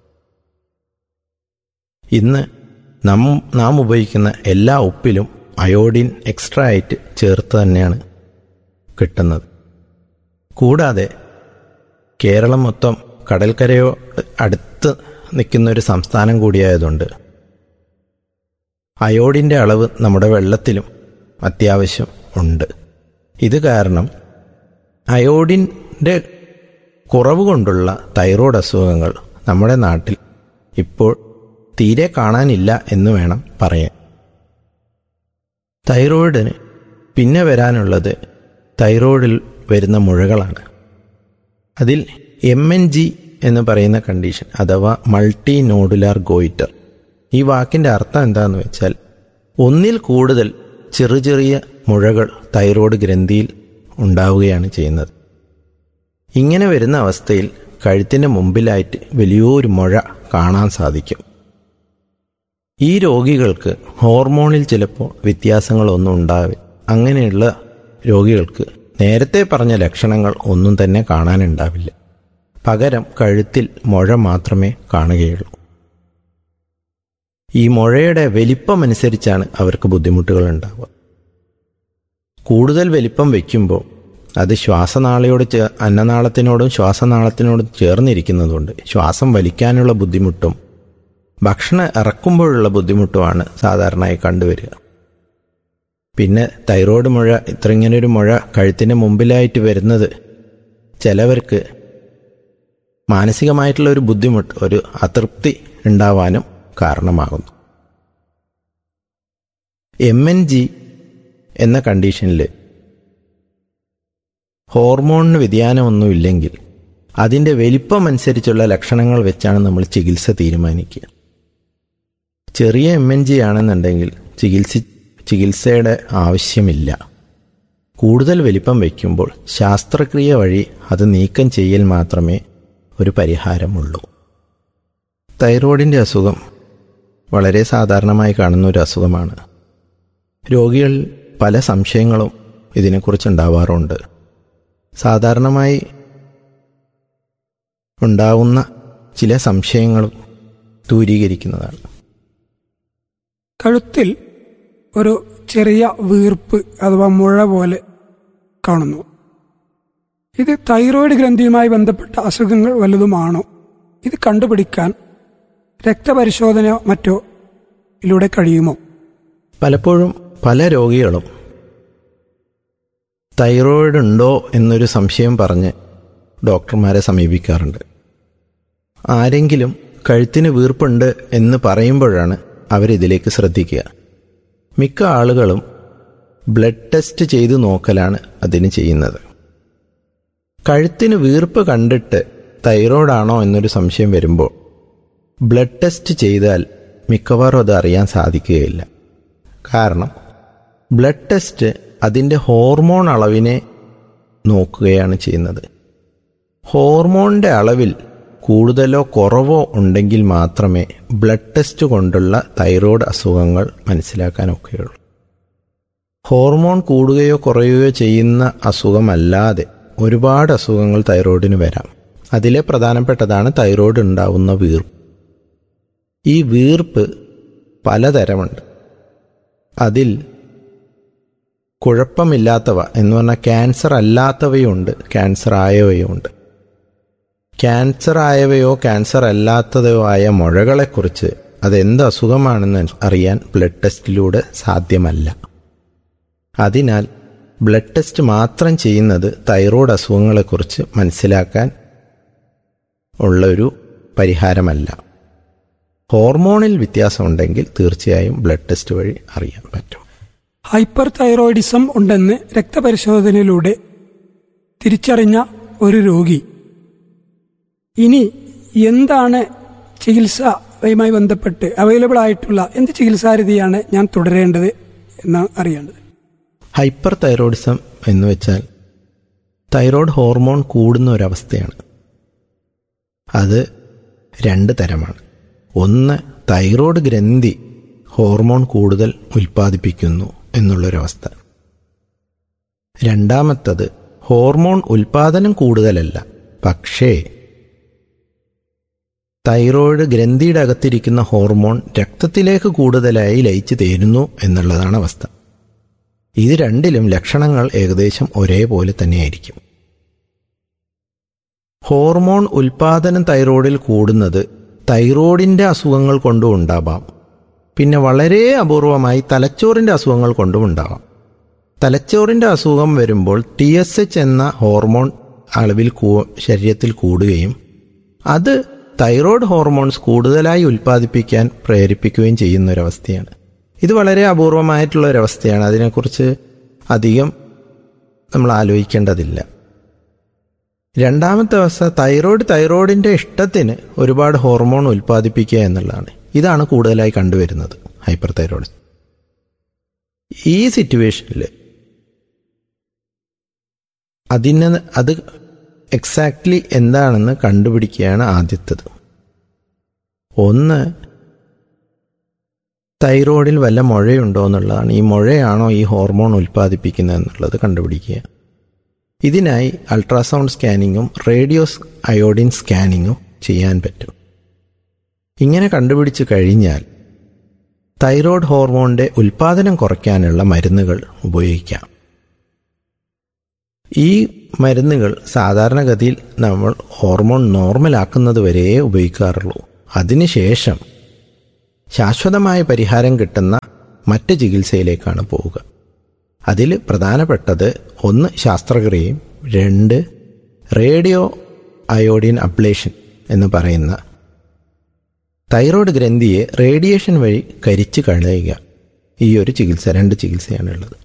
ഇന്ന് നാം നാം ഉപയോഗിക്കുന്ന എല്ലാ ഉപ്പിലും അയോഡിൻ എക്സ്ട്രാ ആയിട്ട് ചേർത്ത് തന്നെയാണ് കിട്ടുന്നത് കൂടാതെ കേരളം മൊത്തം കടൽക്കരയോ അടുത്ത് നിൽക്കുന്ന ഒരു സംസ്ഥാനം കൂടിയായതുകൊണ്ട് അയോഡിൻ്റെ അളവ് നമ്മുടെ വെള്ളത്തിലും അത്യാവശ്യം ഉണ്ട് ഇത് കാരണം അയോഡിൻ്റെ കുറവ് കൊണ്ടുള്ള തൈറോയ്ഡ് അസുഖങ്ങൾ നമ്മുടെ നാട്ടിൽ ഇപ്പോൾ തീരെ കാണാനില്ല എന്ന് വേണം പറയാൻ തൈറോയിഡിന് പിന്നെ വരാനുള്ളത് തൈറോയിഡിൽ വരുന്ന മുഴകളാണ് അതിൽ എം എൻ ജി എന്ന് പറയുന്ന കണ്ടീഷൻ അഥവാ മൾട്ടി നോഡുലാർ ഗോയിറ്റർ ഈ വാക്കിൻ്റെ അർത്ഥം എന്താണെന്ന് വെച്ചാൽ ഒന്നിൽ കൂടുതൽ ചെറു ചെറിയ മുഴകൾ തൈറോയ്ഡ് ഗ്രന്ഥിയിൽ ഉണ്ടാവുകയാണ് ചെയ്യുന്നത് ഇങ്ങനെ വരുന്ന അവസ്ഥയിൽ കഴുത്തിന് മുമ്പിലായിട്ട് വലിയൊരു മുഴ കാണാൻ സാധിക്കും ഈ രോഗികൾക്ക് ഹോർമോണിൽ ചിലപ്പോൾ വ്യത്യാസങ്ങളൊന്നും ഉണ്ടാവില്ല അങ്ങനെയുള്ള രോഗികൾക്ക് നേരത്തെ പറഞ്ഞ ലക്ഷണങ്ങൾ ഒന്നും തന്നെ കാണാനുണ്ടാവില്ല പകരം കഴുത്തിൽ മുഴ മാത്രമേ കാണുകയുള്ളൂ ഈ മുഴയുടെ വലിപ്പമനുസരിച്ചാണ് അവർക്ക് ബുദ്ധിമുട്ടുകൾ ഉണ്ടാവുക കൂടുതൽ വലിപ്പം വയ്ക്കുമ്പോൾ അത് ശ്വാസനാളയോട് ചേ അന്നനാളത്തിനോടും ശ്വാസനാളത്തിനോടും ചേർന്നിരിക്കുന്നതുകൊണ്ട് ശ്വാസം വലിക്കാനുള്ള ബുദ്ധിമുട്ടും ഭക്ഷണം ഇറക്കുമ്പോഴുള്ള ബുദ്ധിമുട്ടുമാണ് സാധാരണയായി കണ്ടുവരിക പിന്നെ തൈറോയ്ഡ് മുഴ ഇത്ര ഇങ്ങനൊരു മുഴ കഴുത്തിന് മുമ്പിലായിട്ട് വരുന്നത് ചിലവർക്ക് മാനസികമായിട്ടുള്ള ഒരു ബുദ്ധിമുട്ട് ഒരു അതൃപ്തി ഉണ്ടാവാനും കാരണമാകുന്നു എം എൻ ജി എന്ന കണ്ടീഷനിൽ ഹോർമോണിന് വ്യതിയാനമൊന്നുമില്ലെങ്കിൽ അതിൻ്റെ വലിപ്പമനുസരിച്ചുള്ള ലക്ഷണങ്ങൾ വെച്ചാണ് നമ്മൾ ചികിത്സ തീരുമാനിക്കുക ചെറിയ എം എൻ ജി ആണെന്നുണ്ടെങ്കിൽ ചികിത്സ ചികിത്സയുടെ ആവശ്യമില്ല കൂടുതൽ വലിപ്പം വയ്ക്കുമ്പോൾ ശാസ്ത്രക്രിയ വഴി അത് നീക്കം ചെയ്യൽ മാത്രമേ ഒരു പരിഹാരമുള്ളൂ തൈറോയിഡിൻ്റെ അസുഖം വളരെ സാധാരണമായി കാണുന്ന ഒരു അസുഖമാണ് രോഗികൾ പല സംശയങ്ങളും ഇതിനെക്കുറിച്ച് ഉണ്ടാവാറുണ്ട് സാധാരണമായി ഉണ്ടാവുന്ന ചില സംശയങ്ങളും ദൂരീകരിക്കുന്നതാണ് കഴുത്തിൽ ഒരു ചെറിയ വീർപ്പ് അഥവാ മുഴ പോലെ കാണുന്നു ഇത് തൈറോയ്ഡ് ഗ്രന്ഥിയുമായി ബന്ധപ്പെട്ട അസുഖങ്ങൾ വല്ലതുമാണോ ഇത് കണ്ടുപിടിക്കാൻ രക്തപരിശോധനയോ മറ്റോ ഇതിലൂടെ കഴിയുമോ പലപ്പോഴും പല രോഗികളും തൈറോയിഡ് ഉണ്ടോ എന്നൊരു സംശയം പറഞ്ഞ് ഡോക്ടർമാരെ സമീപിക്കാറുണ്ട് ആരെങ്കിലും കഴുത്തിന് വീർപ്പുണ്ട് എന്ന് പറയുമ്പോഴാണ് അവരിതിലേക്ക് ശ്രദ്ധിക്കുക മിക്ക ആളുകളും ബ്ലഡ് ടെസ്റ്റ് ചെയ്ത് നോക്കലാണ് അതിന് ചെയ്യുന്നത് കഴുത്തിന് വീർപ്പ് കണ്ടിട്ട് തൈറോയ്ഡാണോ എന്നൊരു സംശയം വരുമ്പോൾ ബ്ലഡ് ടെസ്റ്റ് ചെയ്താൽ മിക്കവാറും അത് അറിയാൻ സാധിക്കുകയില്ല കാരണം ബ്ലഡ് ടെസ്റ്റ് അതിൻ്റെ ഹോർമോൺ അളവിനെ നോക്കുകയാണ് ചെയ്യുന്നത് ഹോർമോണിൻ്റെ അളവിൽ കൂടുതലോ കുറവോ ഉണ്ടെങ്കിൽ മാത്രമേ ബ്ലഡ് ടെസ്റ്റ് കൊണ്ടുള്ള തൈറോയ്ഡ് അസുഖങ്ങൾ മനസ്സിലാക്കാനൊക്കെയുള്ളൂ ഹോർമോൺ കൂടുകയോ കുറയുകയോ ചെയ്യുന്ന അസുഖമല്ലാതെ ഒരുപാട് അസുഖങ്ങൾ തൈറോയിഡിന് വരാം അതിലെ പ്രധാനപ്പെട്ടതാണ് തൈറോയ്ഡ് ഉണ്ടാവുന്ന വീർപ്പ് ഈ വീർപ്പ് പലതരമുണ്ട് അതിൽ കുഴപ്പമില്ലാത്തവ എന്ന് പറഞ്ഞാൽ ക്യാൻസർ അല്ലാത്തവയുണ്ട് ക്യാൻസർ ആയവയുണ്ട് ക്യാൻസർ ആയവയോ ക്യാൻസർ അല്ലാത്തതയോ ആയ മുഴകളെക്കുറിച്ച് അതെന്ത് അസുഖമാണെന്ന് അറിയാൻ ബ്ലഡ് ടെസ്റ്റിലൂടെ സാധ്യമല്ല അതിനാൽ ബ്ലഡ് ടെസ്റ്റ് മാത്രം ചെയ്യുന്നത് തൈറോയ്ഡ് അസുഖങ്ങളെക്കുറിച്ച് മനസ്സിലാക്കാൻ ഉള്ളൊരു പരിഹാരമല്ല ഹോർമോണിൽ വ്യത്യാസമുണ്ടെങ്കിൽ തീർച്ചയായും ബ്ലഡ് ടെസ്റ്റ് വഴി അറിയാൻ പറ്റും ഹൈപ്പർ തൈറോയിഡിസം ഉണ്ടെന്ന് രക്തപരിശോധനയിലൂടെ തിരിച്ചറിഞ്ഞ ഒരു രോഗി ഇനി എന്താണ് ചികിത്സയുമായി ബന്ധപ്പെട്ട് അവൈലബിൾ ആയിട്ടുള്ള എന്ത് ചികിത്സാരീതിയാണ് ഞാൻ തുടരേണ്ടത് എന്നാണ് അറിയേണ്ടത് ഹൈപ്പർ തൈറോയിഡിസം എന്ന് വെച്ചാൽ തൈറോയ്ഡ് ഹോർമോൺ കൂടുന്ന ഒരവസ്ഥയാണ് അത് രണ്ട് തരമാണ് ഒന്ന് തൈറോയ്ഡ് ഗ്രന്ഥി ഹോർമോൺ കൂടുതൽ ഉൽപ്പാദിപ്പിക്കുന്നു എന്നുള്ളൊരവസ്ഥ രണ്ടാമത്തത് ഹോർമോൺ ഉൽപാദനം കൂടുതലല്ല പക്ഷേ തൈറോയ്ഡ് ഗ്രന്ഥിയുടെ അകത്തിരിക്കുന്ന ഹോർമോൺ രക്തത്തിലേക്ക് കൂടുതലായി ലയിച്ചു തേരുന്നു എന്നുള്ളതാണ് അവസ്ഥ ഇത് രണ്ടിലും ലക്ഷണങ്ങൾ ഏകദേശം ഒരേപോലെ തന്നെയായിരിക്കും ഹോർമോൺ ഉൽപാദനം തൈറോയിഡിൽ കൂടുന്നത് തൈറോയിഡിൻ്റെ അസുഖങ്ങൾ കൊണ്ടും ഉണ്ടാവാം പിന്നെ വളരെ അപൂർവമായി തലച്ചോറിൻ്റെ അസുഖങ്ങൾ കൊണ്ടും ഉണ്ടാവാം തലച്ചോറിൻ്റെ അസുഖം വരുമ്പോൾ ടി എസ് എച്ച് എന്ന ഹോർമോൺ അളവിൽ കൂ ശരീരത്തിൽ കൂടുകയും അത് തൈറോയ്ഡ് ഹോർമോൺസ് കൂടുതലായി ഉൽപ്പാദിപ്പിക്കാൻ പ്രേരിപ്പിക്കുകയും ചെയ്യുന്ന ഒരവസ്ഥയാണ് ഇത് വളരെ അപൂർവമായിട്ടുള്ള ഒരവസ്ഥയാണ് അതിനെക്കുറിച്ച് അധികം നമ്മൾ ആലോചിക്കേണ്ടതില്ല രണ്ടാമത്തെ അവസ്ഥ തൈറോയ്ഡ് തൈറോയിഡിന്റെ ഇഷ്ടത്തിന് ഒരുപാട് ഹോർമോൺ ഉൽപ്പാദിപ്പിക്കുക എന്നുള്ളതാണ് ഇതാണ് കൂടുതലായി കണ്ടുവരുന്നത് ഹൈപ്പർ തൈറോയിഡ് ഈ സിറ്റുവേഷനിൽ അതിന് അത് എക്സാക്ട്ലി എന്താണെന്ന് കണ്ടുപിടിക്കുകയാണ് ആദ്യത്തത് ഒന്ന് തൈറോയിഡിൽ വല്ല മുഴയുണ്ടോ എന്നുള്ളതാണ് ഈ മുഴയാണോ ഈ ഹോർമോൺ ഉൽപ്പാദിപ്പിക്കുന്നത് എന്നുള്ളത് കണ്ടുപിടിക്കുക ഇതിനായി അൾട്രാസൗണ്ട് സ്കാനിങ്ങും റേഡിയോസ് അയോഡിൻ സ്കാനിങ്ങും ചെയ്യാൻ പറ്റും ഇങ്ങനെ കണ്ടുപിടിച്ചു കഴിഞ്ഞാൽ തൈറോയ്ഡ് ഹോർമോണിന്റെ ഉൽപാദനം കുറയ്ക്കാനുള്ള മരുന്നുകൾ ഉപയോഗിക്കാം ഈ മരുന്നുകൾ സാധാരണഗതിയിൽ നമ്മൾ ഹോർമോൺ നോർമലാക്കുന്നത് വരെ ഉപയോഗിക്കാറുള്ളൂ അതിനുശേഷം ശാശ്വതമായ പരിഹാരം കിട്ടുന്ന മറ്റ് ചികിത്സയിലേക്കാണ് പോവുക അതിൽ പ്രധാനപ്പെട്ടത് ഒന്ന് ശാസ്ത്രക്രിയയും രണ്ട് റേഡിയോ അയോഡിൻ അബ്ലേഷൻ എന്ന് പറയുന്ന തൈറോയ്ഡ് ഗ്രന്ഥിയെ റേഡിയേഷൻ വഴി കരിച്ചു കളയുക ഈ ഒരു ചികിത്സ രണ്ട് ചികിത്സയാണുള്ളത്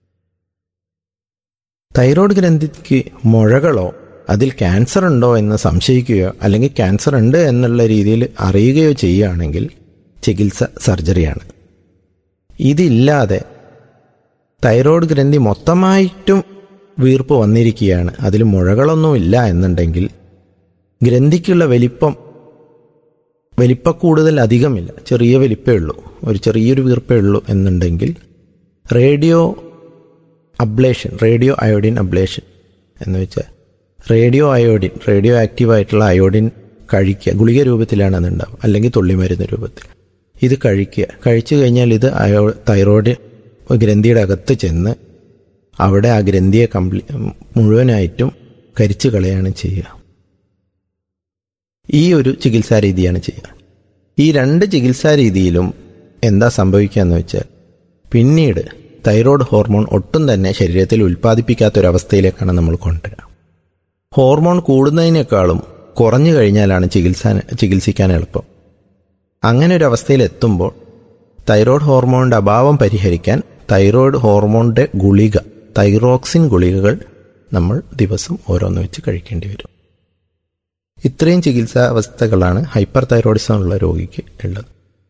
തൈറോയ്ഡ് ഗ്രന്ഥിക്ക് മുഴകളോ അതിൽ ക്യാൻസർ ഉണ്ടോ എന്ന് സംശയിക്കുകയോ അല്ലെങ്കിൽ ക്യാൻസർ ഉണ്ട് എന്നുള്ള രീതിയിൽ അറിയുകയോ ചെയ്യുകയാണെങ്കിൽ ചികിത്സ സർജറിയാണ് ഇതില്ലാതെ തൈറോയ്ഡ് ഗ്രന്ഥി മൊത്തമായിട്ടും വീർപ്പ് വന്നിരിക്കുകയാണ് അതിൽ മുഴകളൊന്നും ഇല്ല എന്നുണ്ടെങ്കിൽ ഗ്രന്ഥിക്കുള്ള വലിപ്പം വലിപ്പ കൂടുതൽ അധികമില്ല ചെറിയ വലിപ്പേ ഉള്ളൂ ഒരു ചെറിയൊരു വീർപ്പേ ഉള്ളൂ എന്നുണ്ടെങ്കിൽ radio ablation radio iodine ablation എന്ന് വെച്ചാൽ റേഡിയോ അയോഡിൻ റേഡിയോ ആക്റ്റീവ് ആയിട്ടുള്ള അയോഡിൻ കഴിക്കുക ഗുളിക രൂപത്തിലാണ് അതുണ്ടാവും അല്ലെങ്കിൽ തുള്ളിമരുന്ന് രൂപത്തിൽ ഇത് കഴിക്കുക കഴിച്ചു കഴിഞ്ഞാൽ ഇത് അയോ തൈറോയ്ഡ് ഗ്രന്ഥിയുടെ അകത്ത് ചെന്ന് അവിടെ ആ ഗ്രന്ഥിയെ കംപ്ലീ മുഴുവനായിട്ടും കരിച്ചു കളയാണ് ചെയ്യുക ഈ ഒരു ചികിത്സാ രീതിയാണ് ചെയ്യുക ഈ രണ്ട് ചികിത്സാ രീതിയിലും എന്താ സംഭവിക്കുക എന്ന് വെച്ചാൽ പിന്നീട് തൈറോയ്ഡ് ഹോർമോൺ ഒട്ടും തന്നെ ശരീരത്തിൽ ഉൽപ്പാദിപ്പിക്കാത്തൊരവസ്ഥയിലേക്കാണ് നമ്മൾ കൊണ്ടുവരിക ഹോർമോൺ കൂടുന്നതിനേക്കാളും കുറഞ്ഞു കഴിഞ്ഞാലാണ് ചികിത്സ ചികിത്സിക്കാൻ എളുപ്പം അങ്ങനെ ഒരു അവസ്ഥയിൽ എത്തുമ്പോൾ തൈറോയ്ഡ് ഹോർമോണിന്റെ അഭാവം പരിഹരിക്കാൻ തൈറോയ്ഡ് ഹോർമോണിന്റെ ഗുളിക തൈറോക്സിൻ ഗുളികകൾ നമ്മൾ ദിവസം ഓരോന്ന് വെച്ച് കഴിക്കേണ്ടി വരും ഇത്രയും ചികിത്സാ അവസ്ഥകളാണ് ഹൈപ്പർ തൈറോയിഡിസം ഉള്ള രോഗിക്ക് ഉള്ളത്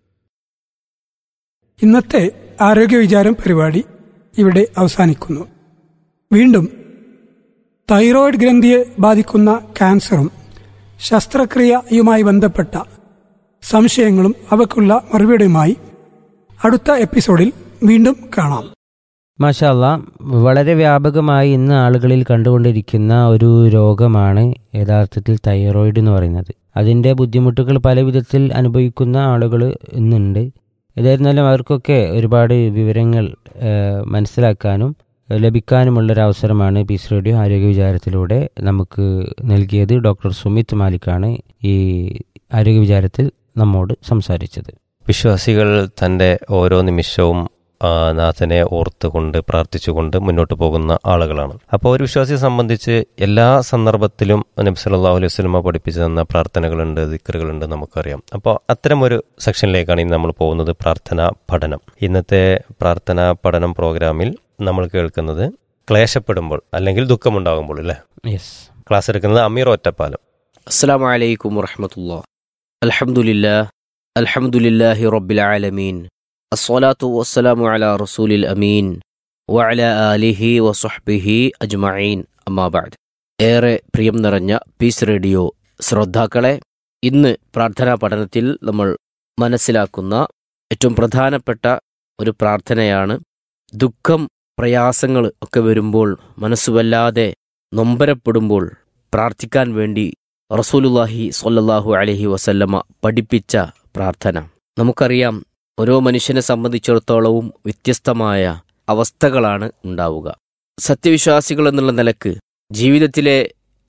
ഇന്നത്തെ ആരോഗ്യ വിചാരം പരിപാടി ഇവിടെ അവസാനിക്കുന്നു വീണ്ടും തൈറോയിഡ് ഗ്രന്ഥിയെ ബാധിക്കുന്ന ക്യാൻസറും ശസ്ത്രക്രിയയുമായി ബന്ധപ്പെട്ട സംശയങ്ങളും അവയ്ക്കുള്ള മറുപടിയുമായി അടുത്ത എപ്പിസോഡിൽ വീണ്ടും കാണാം മാഷാല്ല വളരെ വ്യാപകമായി ഇന്ന് ആളുകളിൽ കണ്ടുകൊണ്ടിരിക്കുന്ന ഒരു രോഗമാണ് യഥാർത്ഥത്തിൽ തൈറോയിഡ് എന്ന് പറയുന്നത് അതിൻ്റെ ബുദ്ധിമുട്ടുകൾ പല വിധത്തിൽ അനുഭവിക്കുന്ന ആളുകൾ ഇന്നുണ്ട് ഏതായിരുന്നാലും അവർക്കൊക്കെ ഒരുപാട് വിവരങ്ങൾ ഏഹ്, മനസ്സിലാക്കാനും ലഭിക്കാനുമുള്ളൊരവസരമാണ് പീസ് റേഡിയോ ആരോഗ്യ വിചാരത്തിലൂടെ നമുക്ക് നൽകിയത് ഡോക്ടർ സുമിത് മാലിക്കാണ് ഈ ആരോഗ്യ വിചാരത്തിൽ നമ്മോട് സംസാരിച്ചത് വിശ്വാസികൾ തൻ്റെ ഓരോ നിമിഷവും ആ, നാഥനെ ഓർത്തുകൊണ്ട് പ്രാർത്ഥിച്ചുകൊണ്ട് മുന്നോട്ട് പോകുന്ന ആളുകളാണ് അപ്പോൾ ഒരു വിശ്വാസിയെ സംബന്ധിച്ച് എല്ലാ സന്ദർഭത്തിലും നബി സല്ലല്ലാഹു അലൈഹി വസല്ലമ പഠിപ്പിച്ചു തന്ന പ്രാർത്ഥനകളുണ്ട് ദിക്കറുകളുണ്ട് നമുക്കറിയാം അപ്പോൾ അത്തരമൊരു സെക്ഷനിലേക്കാണ് ഇനി നമ്മൾ പോകുന്നത് പ്രാർത്ഥനാ പഠനം ഇന്നത്തെ പ്രാർത്ഥനാ പഠനം പ്രോഗ്രാമിൽ നമ്മൾ കേൾക്കുന്നത് ക്ലേശപ്പെടുമ്പോൾ അല്ലെങ്കിൽ ദുഃഖമുണ്ടാകുമ്പോൾ അല്ലേ യെസ് ക്ലാസ് എടുക്കുന്നത് അമീർ ഒറ്റപ്പാലം السلام عليكم ورحمة الله الحمد لله الحمد لله رب العالمين الصلاة والسلام على رسول الأمين وعلى آله وصحبه أجمعين أما بعد ഏറെ പ്രിയം നിറഞ്ഞ പീസ് റേഡിയോ ശ്രോതാക്കളെ ഇന്ന് പ്രാർത്ഥനാ പഠനത്തിൽ നമ്മൾ മനസ്സിലാക്കുന്ന ഏറ്റവും പ്രധാനപ്പെട്ട ഒരു പ്രാർത്ഥനയാണ് ദുഃഖം പ്രയാസങ്ങൾ ഒക്കെ വരുമ്പോൾ മനസ്സുവല്ലാതെ നൊമ്പരപ്പെടുമ്പോൾ പ്രാർത്ഥിക്കാൻ വേണ്ടി റസൂലുല്ലാഹി സ്വല്ലല്ലാഹു അലൈഹി വസല്ലമ പഠിപ്പിച്ച പ്രാർത്ഥന നമുക്കറിയാം ഓരോ മനുഷ്യനെ സംബന്ധിച്ചിടത്തോളവും വ്യത്യസ്തമായ അവസ്ഥകളാണ് ഉണ്ടാവുക സത്യവിശ്വാസികൾ എന്നുള്ള നിലക്ക് ജീവിതത്തിലെ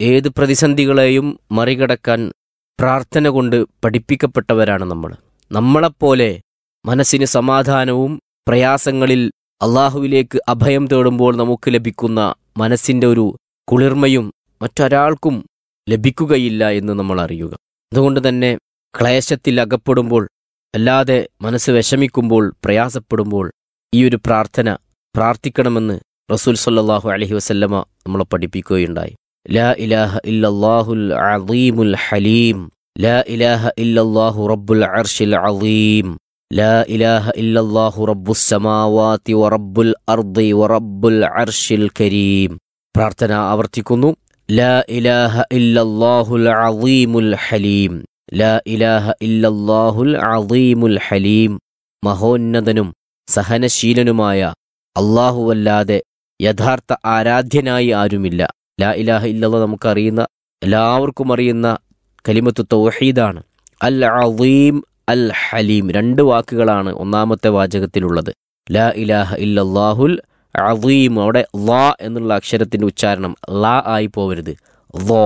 ഏത് പ്രതിസന്ധികളെയും മറികടക്കാൻ പ്രാർത്ഥന കൊണ്ട് പഠിപ്പിക്കപ്പെട്ടവരാണ് നമ്മൾ നമ്മളെപ്പോലെ മനസ്സിന് സമാധാനവും പ്രയാസങ്ങളിൽ അള്ളാഹുവിലേക്ക് അഭയം തേടുമ്പോൾ നമുക്ക് ലഭിക്കുന്ന മനസ്സിന്റെ ഒരു കുളിർമയും മറ്റൊരാൾക്കും ലഭിക്കുകയില്ല എന്ന് നമ്മൾ അറിയുക അതുകൊണ്ട് തന്നെ ക്ലേശത്തിൽ അകപ്പെടുമ്പോൾ അല്ലാതെ മനസ്സ് വിഷമിക്കുമ്പോൾ പ്രയാസപ്പെടുമ്പോൾ ഈ ഒരു പ്രാർത്ഥന പ്രാർത്ഥിക്കണമെന്ന് റസൂൽ സല്ലല്ലാഹു അലൈഹി വസല്ലമ നമ്മളെ പഠിപ്പിക്കുകയുണ്ടായി ലാ ഇലാഹ ഇല്ലല്ലാഹുൽ അളീമുൽ ഹലീം ലാ ഇലാഹ ഇല്ലല്ലാഹു റബ്ബുൽ അർശിൽ അളീം ലാ ഇലാഹ ഇല്ലല്ലാഹു റബ്ബുസ് സമാവാതി വറബ്ബുൽ അർദി വറബ്ബുൽ അർശിൽ കരീം പ്രാർത്ഥന ആവർത്തിക്കുന്നു ലാ ഇലാഹ ഇല്ലല്ലാഹുൽ അളീമുൽ ഹലീം ലാ ഇലാഹ ഇല്ലല്ലാഹുൽ അളീമുൽ ഹലീം മഹോന്നതനും സഹനശീലനുമായ അല്ലാഹുവല്ലാതെ യഥാർത്ഥ ആരാധ്യനായി ആരുമില്ല ലാ ഇലാഹ ഇല്ലല്ലാ നമുക്കറിയുന്ന എല്ലാവർക്കും അറിയുന്ന കലിമത്ത് തൗഹീദാണ് അൽ അളീം അൽ ഹലീം രണ്ട് വാക്കുകളാണ് ഒന്നാമത്തെ വാചകത്തിലുള്ളത് ലാ ഇലാഹ ഇല്ലല്ലാഹുൽ അളീം അവിടെ ലാ എന്നുള്ള അക്ഷരത്തിന്റെ ഉച്ചാരണം ലാ ആയി പോവരുത് ലോ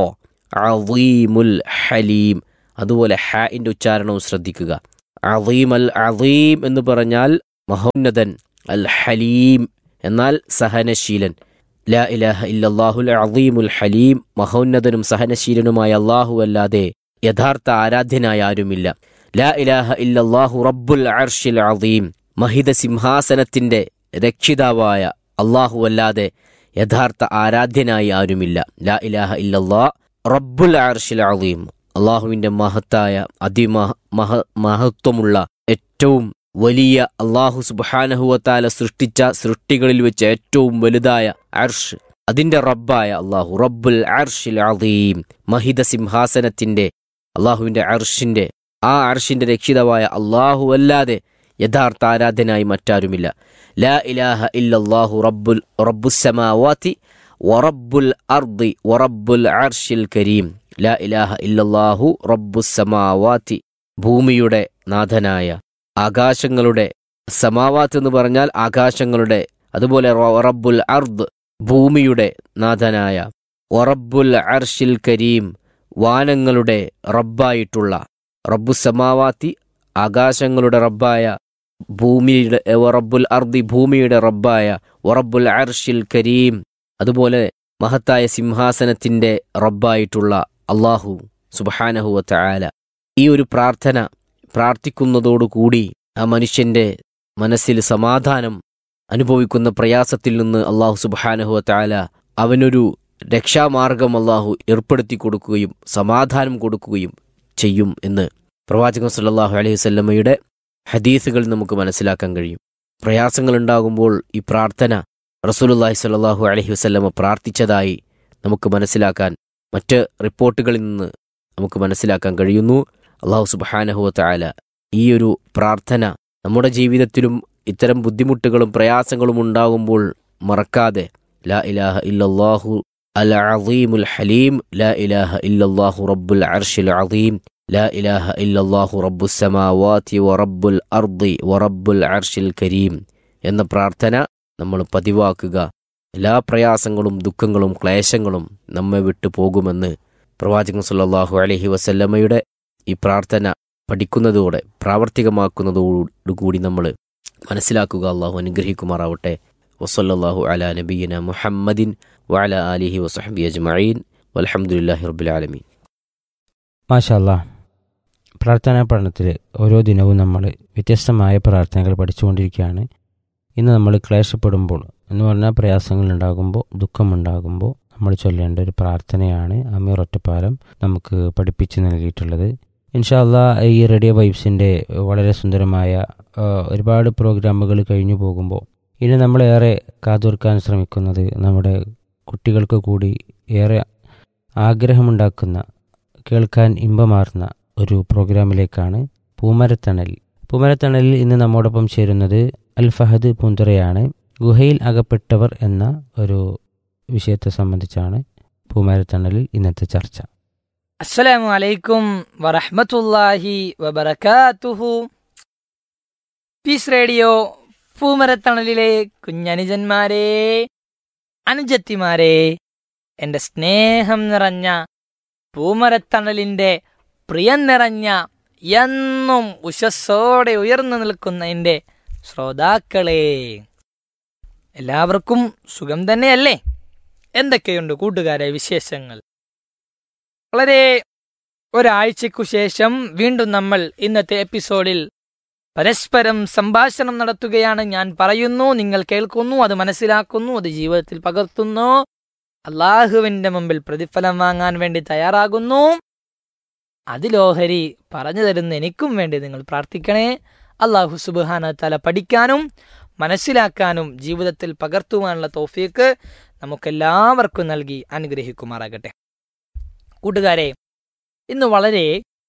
അളീമുൽ ഹലീം അതുപോലെ ഹാഇന്റെ ഉച്ചാരണവും ശ്രദ്ധിക്കുക അളീം അൽ അളീം എന്ന് പറഞ്ഞാൽ മഹോന്നതൻ അൽ ഹലീം എന്നാൽ സഹനശീലൻ ലാ ഇലാഹ ഇല്ലല്ലാഹുൽ അളീമുൽ ഹലീം മഹോന്നതനും സഹനശീലനുമായ അല്ലാഹു അല്ലാതെ യഥാർത്ഥ ആരാധ്യനായ ആരുമില്ല ലാ ഇലാഹ ഇല്ലല്ലാഹു റബ്ബുൽ അർഷിൽ അളീം മഹിത സിംഹാസനത്തിന്റെ രക്ഷിതാവായ അല്ലാഹു അല്ലാതെ യഥാർത്ഥ ആരാധ്യനായി ആരുമില്ല ലാ ഇലാഹ ഇല്ലല്ലാ റബ്ബുൽ അർഷിൽ അളീം അള്ളാഹുവിന്റെ മഹത്തായ അതിമഹ മഹ മഹത്വമുള്ള ഏറ്റവും വലിയ അള്ളാഹു സുബാനഹുവത്താല സൃഷ്ടിച്ച സൃഷ്ടികളിൽ വെച്ച് ഏറ്റവും വലുതായ അർഷ് അതിന്റെ റബ്ബായ അള്ളാഹു റബ്ബുൽ അർഷിൽ അളീം മഹിത സിംഹാസനത്തിന്റെ അള്ളാഹുവിന്റെ അർഷിന്റെ ആ അർഷിന്റെ രക്ഷിതാവായ അള്ളാഹു അല്ലാതെ യഥാർത്ഥ ആരാധനായി മറ്റാരുമില്ല ലാ ഇലാഹ ഇല്ലല്ലാഹു റബ്ബുൽ റബ്ബുസ്സമാവാതി വറബ്ബുൽ അർദി വറബ്ബുൽ അർഷിൽ കരീം ലാ ഇലാഹ ഇല്ലല്ലാഹു റബ്ബുസ്സമാവാതി ഭൂമിയുടെ നാഥനായ ആകാശങ്ങളുടെ സമാവാത്ത് എന്ന് പറഞ്ഞാൽ ആകാശങ്ങളുടെ അതുപോലെ റ- റബ്ബുൽ അർദ് ഭൂമിയുടെ നാഥനായ വറബ്ബുൽ അർഷിൽ കരീം വാനങ്ങളുടെ റബ്ബായിട്ടുള്ള റബ്ബു സമാവാത്തി ആകാശങ്ങളുടെ റബ്ബായ ഭൂമിയുടെ എ, വറബ്ബുൽ അർദി ഭൂമിയുടെ റബ്ബായ വറബ്ബുൽ അർഷിൽ കരീം അതുപോലെ മഹത്തായ സിംഹാസനത്തിന്റെ റബ്ബായിട്ടുള്ള അള്ളാഹു സുബഹാനഹുവ ആല ഈ ഒരു പ്രാർത്ഥന പ്രാർത്ഥിക്കുന്നതോടുകൂടി ആ മനുഷ്യന്റെ മനസ്സിൽ സമാധാനം അനുഭവിക്കുന്ന പ്രയാസത്തിൽ നിന്ന് അള്ളാഹു സുബഹാനഹുവ ആല അവനൊരു രക്ഷാമാർഗം അള്ളാഹു ഏർപ്പെടുത്തി കൊടുക്കുകയും സമാധാനം കൊടുക്കുകയും ചെയ്യും എന്ന് പ്രവാചകൻ സല്ലല്ലാഹു അലൈഹി വസല്ലമയുടെ ഹദീസുകൾ നമുക്ക് മനസ്സിലാക്കാൻ കഴിയും പ്രയാസങ്ങൾ ഉണ്ടാകുമ്പോൾ ഈ പ്രാർത്ഥന റസൂലുള്ളാഹി സ്വല്ലല്ലാഹു അലൈഹി വസല്ലമ പ്രാർത്ഥിച്ചതായി നമുക്ക് മനസ്സിലാക്കാൻ മറ്റ് റിപ്പോർട്ടുകളിൽ നിന്ന് നമുക്ക് മനസ്സിലാക്കാൻ കഴിയുന്നു അള്ളാഹു സുബ്ഹാനഹു വതആല ഈ ഒരു പ്രാർത്ഥന നമ്മുടെ ജീവിതത്തിലും ഇത്തരം ബുദ്ധിമുട്ടുകളും പ്രയാസങ്ങളും ഉണ്ടാകുമ്പോൾ മറക്കാതെ ലാ ഇലാഹ ഇല്ലല്ലാഹു അൽ അളീമുൽ ഹലീം ലാ ഇലാഹ ഇല്ലല്ലാഹു റബ്ബുൽ അർഷിൽ അളീം ലാ ഇലാഹ ഇല്ലല്ലാഹു റബ്ബുസ് സമാവാതി വറബ്ബുൽ അർദി വറബ്ബുൽ അർഷിൽ കരീം എന്ന പ്രാർത്ഥന നമ്മൾ പതിവാക്കുക എല്ലാ പ്രയാസങ്ങളും ദുഃഖങ്ങളും ക്ലേശങ്ങളും നമ്മെ വിട്ടു പോകുമെന്ന് പ്രവാചകൻ സല്ലല്ലാഹു അലൈഹി വസല്ലമയുടെ ഈ പ്രാർത്ഥന പഠിക്കുന്നതോടെ പ്രാവർത്തികമാക്കുന്നതോടുകൂടി നമ്മൾ മനസ്സിലാക്കുക അള്ളാഹു അനുഗ്രഹിക്കുമാറാവട്ടെ വസല്ലല്ലാഹു അലാ നബിയിന മുഹമ്മദിൻ വഅല ആലിഹി വസഹബി അജ്മഈൻ വൽഹംദുലില്ലാഹി റബ്ബിൽ ആലമീൻ മാഷല്ല പ്രാർത്ഥനാ പഠനത്തിൽ ഓരോ ദിനവും നമ്മൾ വ്യത്യസ്തമായ പ്രാർത്ഥനകൾ പഠിച്ചുകൊണ്ടിരിക്കുകയാണ് ഇന്ന് നമ്മൾ ക്ലേശപ്പെടുമ്പോൾ എന്ന് പറഞ്ഞാൽ പ്രയാസങ്ങൾ ഉണ്ടാകുമ്പോൾ ദുഃഖമുണ്ടാകുമ്പോൾ നമ്മൾ ചൊല്ലേണ്ട ഒരു പ്രാർത്ഥനയാണ് അമീർ ഒറ്റപ്പാലം നമുക്ക് പഠിപ്പിച്ച് നൽകിയിട്ടുള്ളത് ഇൻഷാല്ല ഈ റേഡിയോ വൈബ്സിൻ്റെ വളരെ സുന്ദരമായ ആ, ഒരുപാട് പ്രോഗ്രാമുകൾ കഴിഞ്ഞു പോകുമ്പോൾ ഇനി നമ്മളേറെ കാതോർക്കാൻ ശ്രമിക്കുന്നത് നമ്മുടെ കുട്ടികൾക്ക് കൂടി ഏറെ ആഗ്രഹമുണ്ടാക്കുന്ന കേൾക്കാൻ ഇമ്പമാർന്ന ഒരു പ്രോഗ്രാമിലേക്കാണ് പൂമരത്തണൽ പൂമരത്തണലിൽ ഇന്ന് നമ്മോടൊപ്പം ചേരുന്നത് അൽ ഫഹദ് പൂന്തറയാണ് ഗുഹയിൽ അകപ്പെട്ടവർ എന്ന ഒരു വിഷയത്തെ സംബന്ധിച്ചാണ് പൂമരത്തണലിൽ ഇന്നത്തെ ചർച്ച അസ്സലാമു അലൈക്കും വറഹ്മത്തുള്ളാഹി വബറകാതുഹു പീസ് റേഡിയോ പൂമരത്തണലിലെ കുഞ്ഞനുജന്മാരെ അനുജത്തിമാരെ എൻ്റെ സ്നേഹം നിറഞ്ഞ പൂമരത്തണലിൻ്റെ പ്രിയം നിറഞ്ഞ എന്നും ഉഷസ്സോടെ ഉയർന്നു നിൽക്കുന്ന എൻ്റെ ശ്രോതാക്കളെ എല്ലാവർക്കും സുഖം തന്നെയല്ലേ എന്തൊക്കെയുണ്ട് കൂട്ടുകാരെ വിശേഷങ്ങൾ വളരെ ഒരാഴ്ചയ്ക്കു ശേഷം വീണ്ടും നമ്മൾ ഇന്നത്തെ എപ്പിസോഡിൽ പരസ്പരം സംഭാഷണം നടത്തുകയാണ് ഞാൻ പറയുന്നു നിങ്ങൾ കേൾക്കുന്നു അത് മനസ്സിലാക്കുന്നു അത് ജീവിതത്തിൽ പകർത്തുന്നു അള്ളാഹുവിന്റെ മുമ്പിൽ പ്രതിഫലം വാങ്ങാൻ വേണ്ടി തയ്യാറാകുന്നു അതിലോഹരി പറഞ്ഞു തരുന്ന എനിക്കും വേണ്ടി നിങ്ങൾ പ്രാർത്ഥിക്കണേ അള്ളാഹു സുബാന തല പഠിക്കാനും മനസ്സിലാക്കാനും ജീവിതത്തിൽ പകർത്തുവാനുള്ള തോഫീക്ക് നമുക്കെല്ലാവർക്കും നൽകി അനുഗ്രഹിക്കുമാറാകട്ടെ കൂട്ടുകാരെ ഇന്ന് വളരെ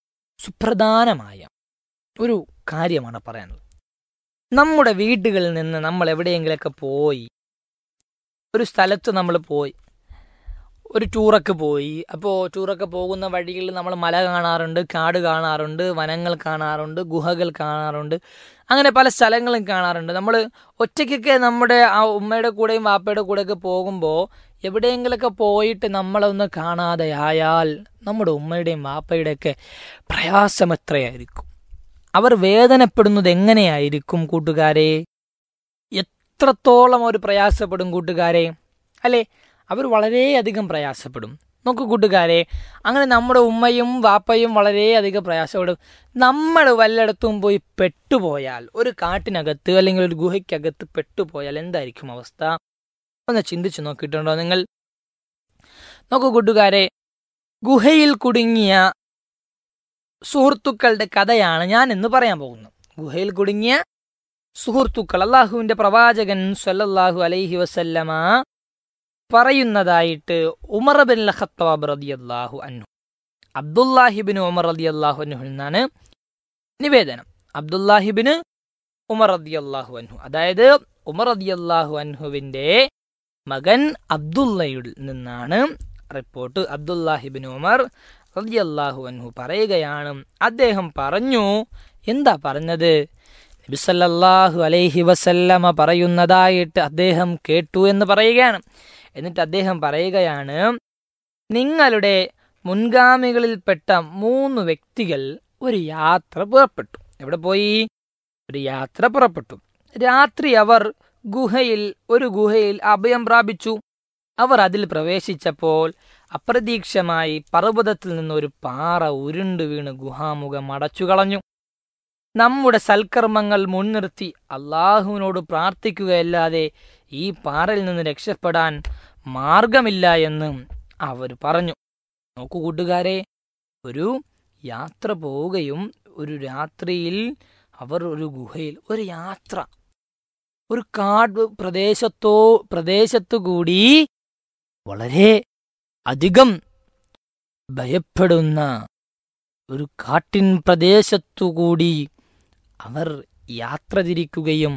സുപ്രധാനമായ ഒരു കാര്യമാണ് പറയാനുള്ളത് നമ്മുടെ വീടുകളിൽ നിന്ന് നമ്മൾ എവിടെയെങ്കിലൊക്കെ പോയി ഒരു സ്ഥലത്ത് നമ്മൾ പോയി ഒരു ടൂറൊക്കെ പോയി അപ്പോൾ ടൂറൊക്കെ പോകുന്ന വഴിയിൽ നമ്മൾ മല കാണാറുണ്ട് കാട് കാണാറുണ്ട് വനങ്ങൾ കാണാറുണ്ട് ഗുഹകൾ കാണാറുണ്ട് അങ്ങനെ പല സ്ഥലങ്ങളും കാണാറുണ്ട് നമ്മൾ ഒറ്റയ്ക്കൊക്കെ നമ്മുടെ ആ ഉമ്മയുടെ കൂടെയും വാപ്പയുടെ കൂടെയൊക്കെ പോകുമ്പോൾ എവിടെയെങ്കിലൊക്കെ പോയിട്ട് നമ്മളൊന്ന് കാണാതെ ആയാൽ നമ്മുടെ ഉമ്മയുടെയും വാപ്പയുടെയൊക്കെ പ്രയാസം എത്രയായിരിക്കും അവർ വേദനപ്പെടുന്നത് എങ്ങനെയായിരിക്കും കൂട്ടുകാരെ എത്രത്തോളം അവർ പ്രയാസപ്പെടും കൂട്ടുകാരെ അല്ലേ അവർ വളരെയധികം പ്രയാസപ്പെടും നോക്കൂ കൂട്ടുകാരെ അങ്ങനെ നമ്മുടെ ഉമ്മയും വാപ്പയും വളരെയധികം പ്രയാസപ്പെടും നമ്മൾ വല്ലയിടത്തും പോയി പെട്ടുപോയാൽ ഒരു കാട്ടിനകത്ത് അല്ലെങ്കിൽ ഒരു ഗുഹയ്ക്കകത്ത് പെട്ടുപോയാൽ എന്തായിരിക്കും അവസ്ഥ ഒന്ന് ചിന്തിച്ചു നോക്കിയിട്ടുണ്ടോ നിങ്ങൾ നോക്കൂ കൂട്ടുകാരെ ഗുഹയിൽ കുടുങ്ങിയ സുഹൃത്തുക്കളുടെ കഥയാണ് ഞാൻ ഇന്ന് പറയാൻ പോകുന്നത് ഗുഹയിൽ കുടുങ്ങിയ സുഹൃത്തുക്കൾ അള്ളാഹുവിന്റെ പ്രവാചകൻ സല്ലല്ലാഹു അലൈഹി വസല്ലമ പറയുന്നതായിട്ട് ഉമർ ബിൻ ഖത്താബ് റളിയല്ലാഹു അൻഹു അബ്ദുല്ലാഹിബിൻ ഉമർ റളിയല്ലാഹു അൻഹു എന്നാണ് നിവേദനം അബ്ദുല്ലാഹിബിന് ഉമർ റളിയല്ലാഹു അൻഹു അതായത് ഉമർ റളിയല്ലാഹു അൻഹുവിന്റെ മകൻ അബ്ദുള്ളയിൽ നിന്നാണ് റിപ്പോർട്ട് അബ്ദുല്ലാഹിബിൻ ഉമർ റളിയല്ലാഹു അൻഹു പറയുകയാണ് അദ്ദേഹം പറഞ്ഞു എന്താ പറഞ്ഞത് നബിസല്ലാഹു അലൈഹി വസല്ലമ പറയുന്നതായിട്ട് അദ്ദേഹം കേട്ടു എന്ന് പറയുകയാണ് എന്നിട്ട് അദ്ദേഹം പറയുകയാണ് നിങ്ങളുടെ മുൻഗാമികളിൽപ്പെട്ട മൂന്ന് വ്യക്തികൾ ഒരു യാത്ര പുറപ്പെട്ടു എവിടെ പോയി ഒരു യാത്ര പുറപ്പെട്ടു രാത്രി അവർ ഗുഹയിൽ ഒരു ഗുഹയിൽ അഭയം പ്രാപിച്ചു അവർ അതിൽ പ്രവേശിച്ചപ്പോൾ അപ്രതീക്ഷമായി പർവ്വതത്തിൽ നിന്ന് ഒരു പാറ ഉരുണ്ടു വീണ് ഗുഹാമുഖം അടച്ചു കളഞ്ഞു നമ്മുടെ സൽക്കർമ്മങ്ങൾ മുൻനിർത്തി അള്ളാഹുവിനോട് പ്രാർത്ഥിക്കുകയല്ലാതെ ഈ പാറയിൽ നിന്ന് രക്ഷപ്പെടാൻ മാർഗമില്ല എന്ന് അവർ പറഞ്ഞു നോക്കൂ കൂട്ടുകാരെ ഒരു യാത്ര പോവുകയും ഒരു രാത്രിയിൽ അവർ ഒരു ഗുഹയിൽ ഒരു യാത്ര ഒരു കാട് പ്രദേശത്തോ പ്രദേശത്തു കൂടി വളരെ അധികം ഭയപ്പെടുന്ന ഒരു കാട്ടിൻ പ്രദേശത്തുകൂടി അവർ യാത്ര തിരിക്കുകയും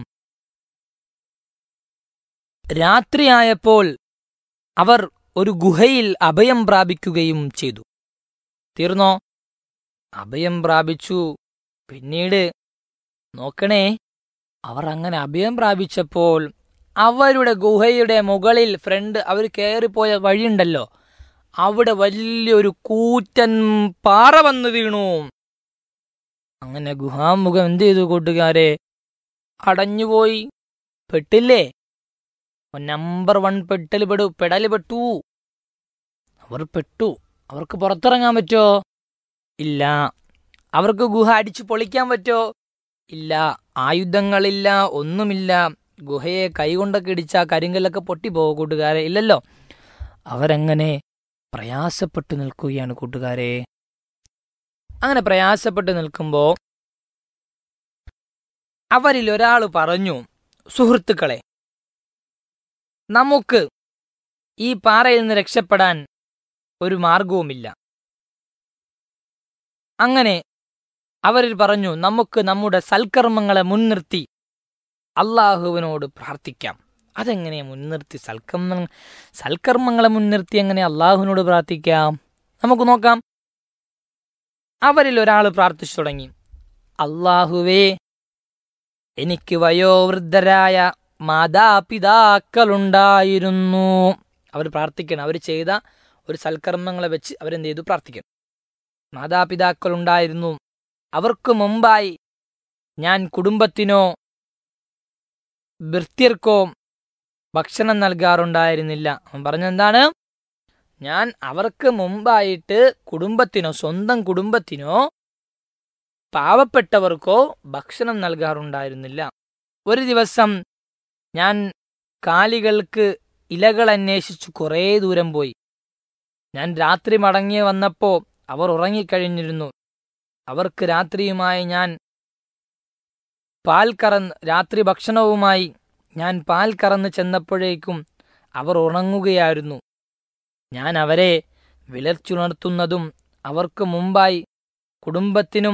രാത്രിയായപ്പോൾ അവർ ഒരു ഗുഹയിൽ അഭയം പ്രാപിക്കുകയും ചെയ്തു തീർന്നോ അഭയം പ്രാപിച്ചു പിന്നീട് നോക്കണേ അവർ അങ്ങനെ അഭയം പ്രാപിച്ചപ്പോൾ അവരുടെ ഗുഹയുടെ മുകളിൽ ഫ്രണ്ട് അവർ കയറിപ്പോയ വഴിയുണ്ടല്ലോ അവിടെ വലിയൊരു കൂറ്റൻ പാറ വന്നു വീണു അങ്ങനെ ഗുഹാമുഖം എന്ത് ചെയ്തു കൂട്ടുകാരെ അടഞ്ഞുപോയി പെട്ടില്ലേ നമ്പർ വൺ പെട്ടൽ പെടു പെടൽ പെട്ടു അവർ പെട്ടു അവർക്ക് പുറത്തിറങ്ങാൻ പറ്റോ ഇല്ല അവർക്ക് ഗുഹ അടിച്ചു പൊളിക്കാൻ പറ്റോ ഇല്ല ആയുധങ്ങളില്ല ഒന്നുമില്ല ഗുഹയെ കൈകൊണ്ടൊക്കെ ഇടിച്ച കരിങ്കല്ലൊക്കെ പൊട്ടിപ്പോകും കൂട്ടുകാരെ ഇല്ലല്ലോ അവരങ്ങനെ പ്രയാസപ്പെട്ടു നിൽക്കുകയാണ് കൂട്ടുകാരെ അങ്ങനെ പ്രയാസപ്പെട്ടു നിൽക്കുമ്പോ അവരിൽ ഒരാൾ പറഞ്ഞു സുഹൃത്തുക്കളെ നമുക്ക് ഈ പാറയിൽ നിന്ന് രക്ഷപ്പെടാൻ ഒരു മാർഗവുമില്ല അങ്ങനെ അവരിൽ പറഞ്ഞു നമുക്ക് നമ്മുടെ സൽക്കർമ്മങ്ങളെ മുൻനിർത്തി അള്ളാഹുവിനോട് പ്രാർത്ഥിക്കാം അതെങ്ങനെ മുൻനിർത്തി സൽക്കർമ്മ സൽക്കർമ്മങ്ങളെ മുൻനിർത്തി എങ്ങനെ അള്ളാഹുവിനോട് പ്രാർത്ഥിക്കാം നമുക്ക് നോക്കാം അവരിൽ ഒരാൾ പ്രാർത്ഥിച്ചു തുടങ്ങി അള്ളാഹുവേ എനിക്ക് വയോവൃദ്ധരായ മാതാപിതാക്കളുണ്ടായിരുന്നു അവർ പ്രാർത്ഥിക്കണം അവർ ചെയ്ത ഒരു സൽക്കർമ്മങ്ങളെ വെച്ച് അവരെന്ത് ചെയ്തു പ്രാർത്ഥിക്കണം മാതാപിതാക്കൾ ഉണ്ടായിരുന്നു അവർക്ക് മുമ്പായി ഞാൻ കുടുംബത്തിനോ ഭൃത്യർക്കോ ഭക്ഷണം നൽകാറുണ്ടായിരുന്നില്ല അവൻ പറഞ്ഞെന്താണ് ഞാൻ അവർക്ക് മുമ്പായിട്ട് കുടുംബത്തിനോ സ്വന്തം കുടുംബത്തിനോ പാവപ്പെട്ടവർക്കോ ഭക്ഷണം നൽകാറുണ്ടായിരുന്നില്ല ഒരു ദിവസം ഞാൻ കാലികൾക്ക് ഇലകൾ അന്വേഷിച്ചു കുറേ ദൂരം പോയി ഞാൻ രാത്രി മടങ്ങി വന്നപ്പോൾ അവർ ഉറങ്ങിക്കഴിഞ്ഞിരുന്നു അവർക്ക് രാത്രിയുമായി ഞാൻ പാൽ കറന്ന് രാത്രി ഭക്ഷണവുമായി ഞാൻ പാൽ കറന്ന് ചെന്നപ്പോഴേക്കും അവർ ഉറങ്ങുകയായിരുന്നു ഞാൻ അവരെ വിളർച്ചുണർത്തുന്നതും അവർക്ക് മുമ്പായി കുടുംബത്തിനും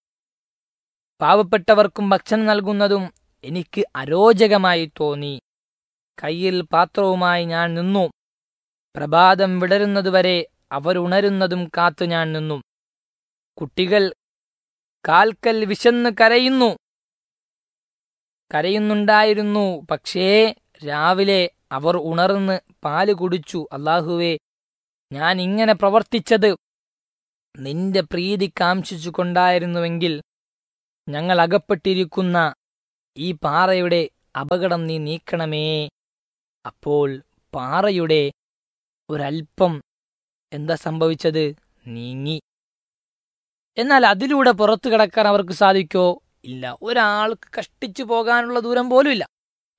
പാവപ്പെട്ടവർക്കും ഭക്ഷണം നൽകുന്നതും എനിക്ക് അരോചകമായി തോന്നി കയ്യിൽ പാത്രവുമായി ഞാൻ നിന്നു പ്രഭാതം വിടരുന്നതുവരെ അവരുണരുന്നതും കാത്തു ഞാൻ നിന്നു കുട്ടികൾ കാൽക്കൽ വിശന്ന് കരയുന്നു കരയുന്നുണ്ടായിരുന്നു പക്ഷേ രാവിലെ അവർ ഉണർന്ന് പാല് കുടിച്ചു അള്ളാഹുവേ ഞാൻ ഇങ്ങനെ പ്രവർത്തിച്ചത് നിന്റെ പ്രീതി കാംക്ഷിച്ചു കൊണ്ടായിരുന്നുവെങ്കിൽ ഞങ്ങൾ അകപ്പെട്ടിരിക്കുന്ന ഈ പാറയുടെ അപകടം നീ നീക്കണമേ അപ്പോൾ പാറയുടെ ഒരൽപ്പം എന്താ സംഭവിച്ചത് നീങ്ങി എന്നാൽ അതിലൂടെ പുറത്തു കിടക്കാൻ അവർക്ക് സാധിക്കോ ഇല്ല ഒരാൾക്ക് കഷ്ടിച്ചു പോകാനുള്ള ദൂരം പോലും ഇല്ല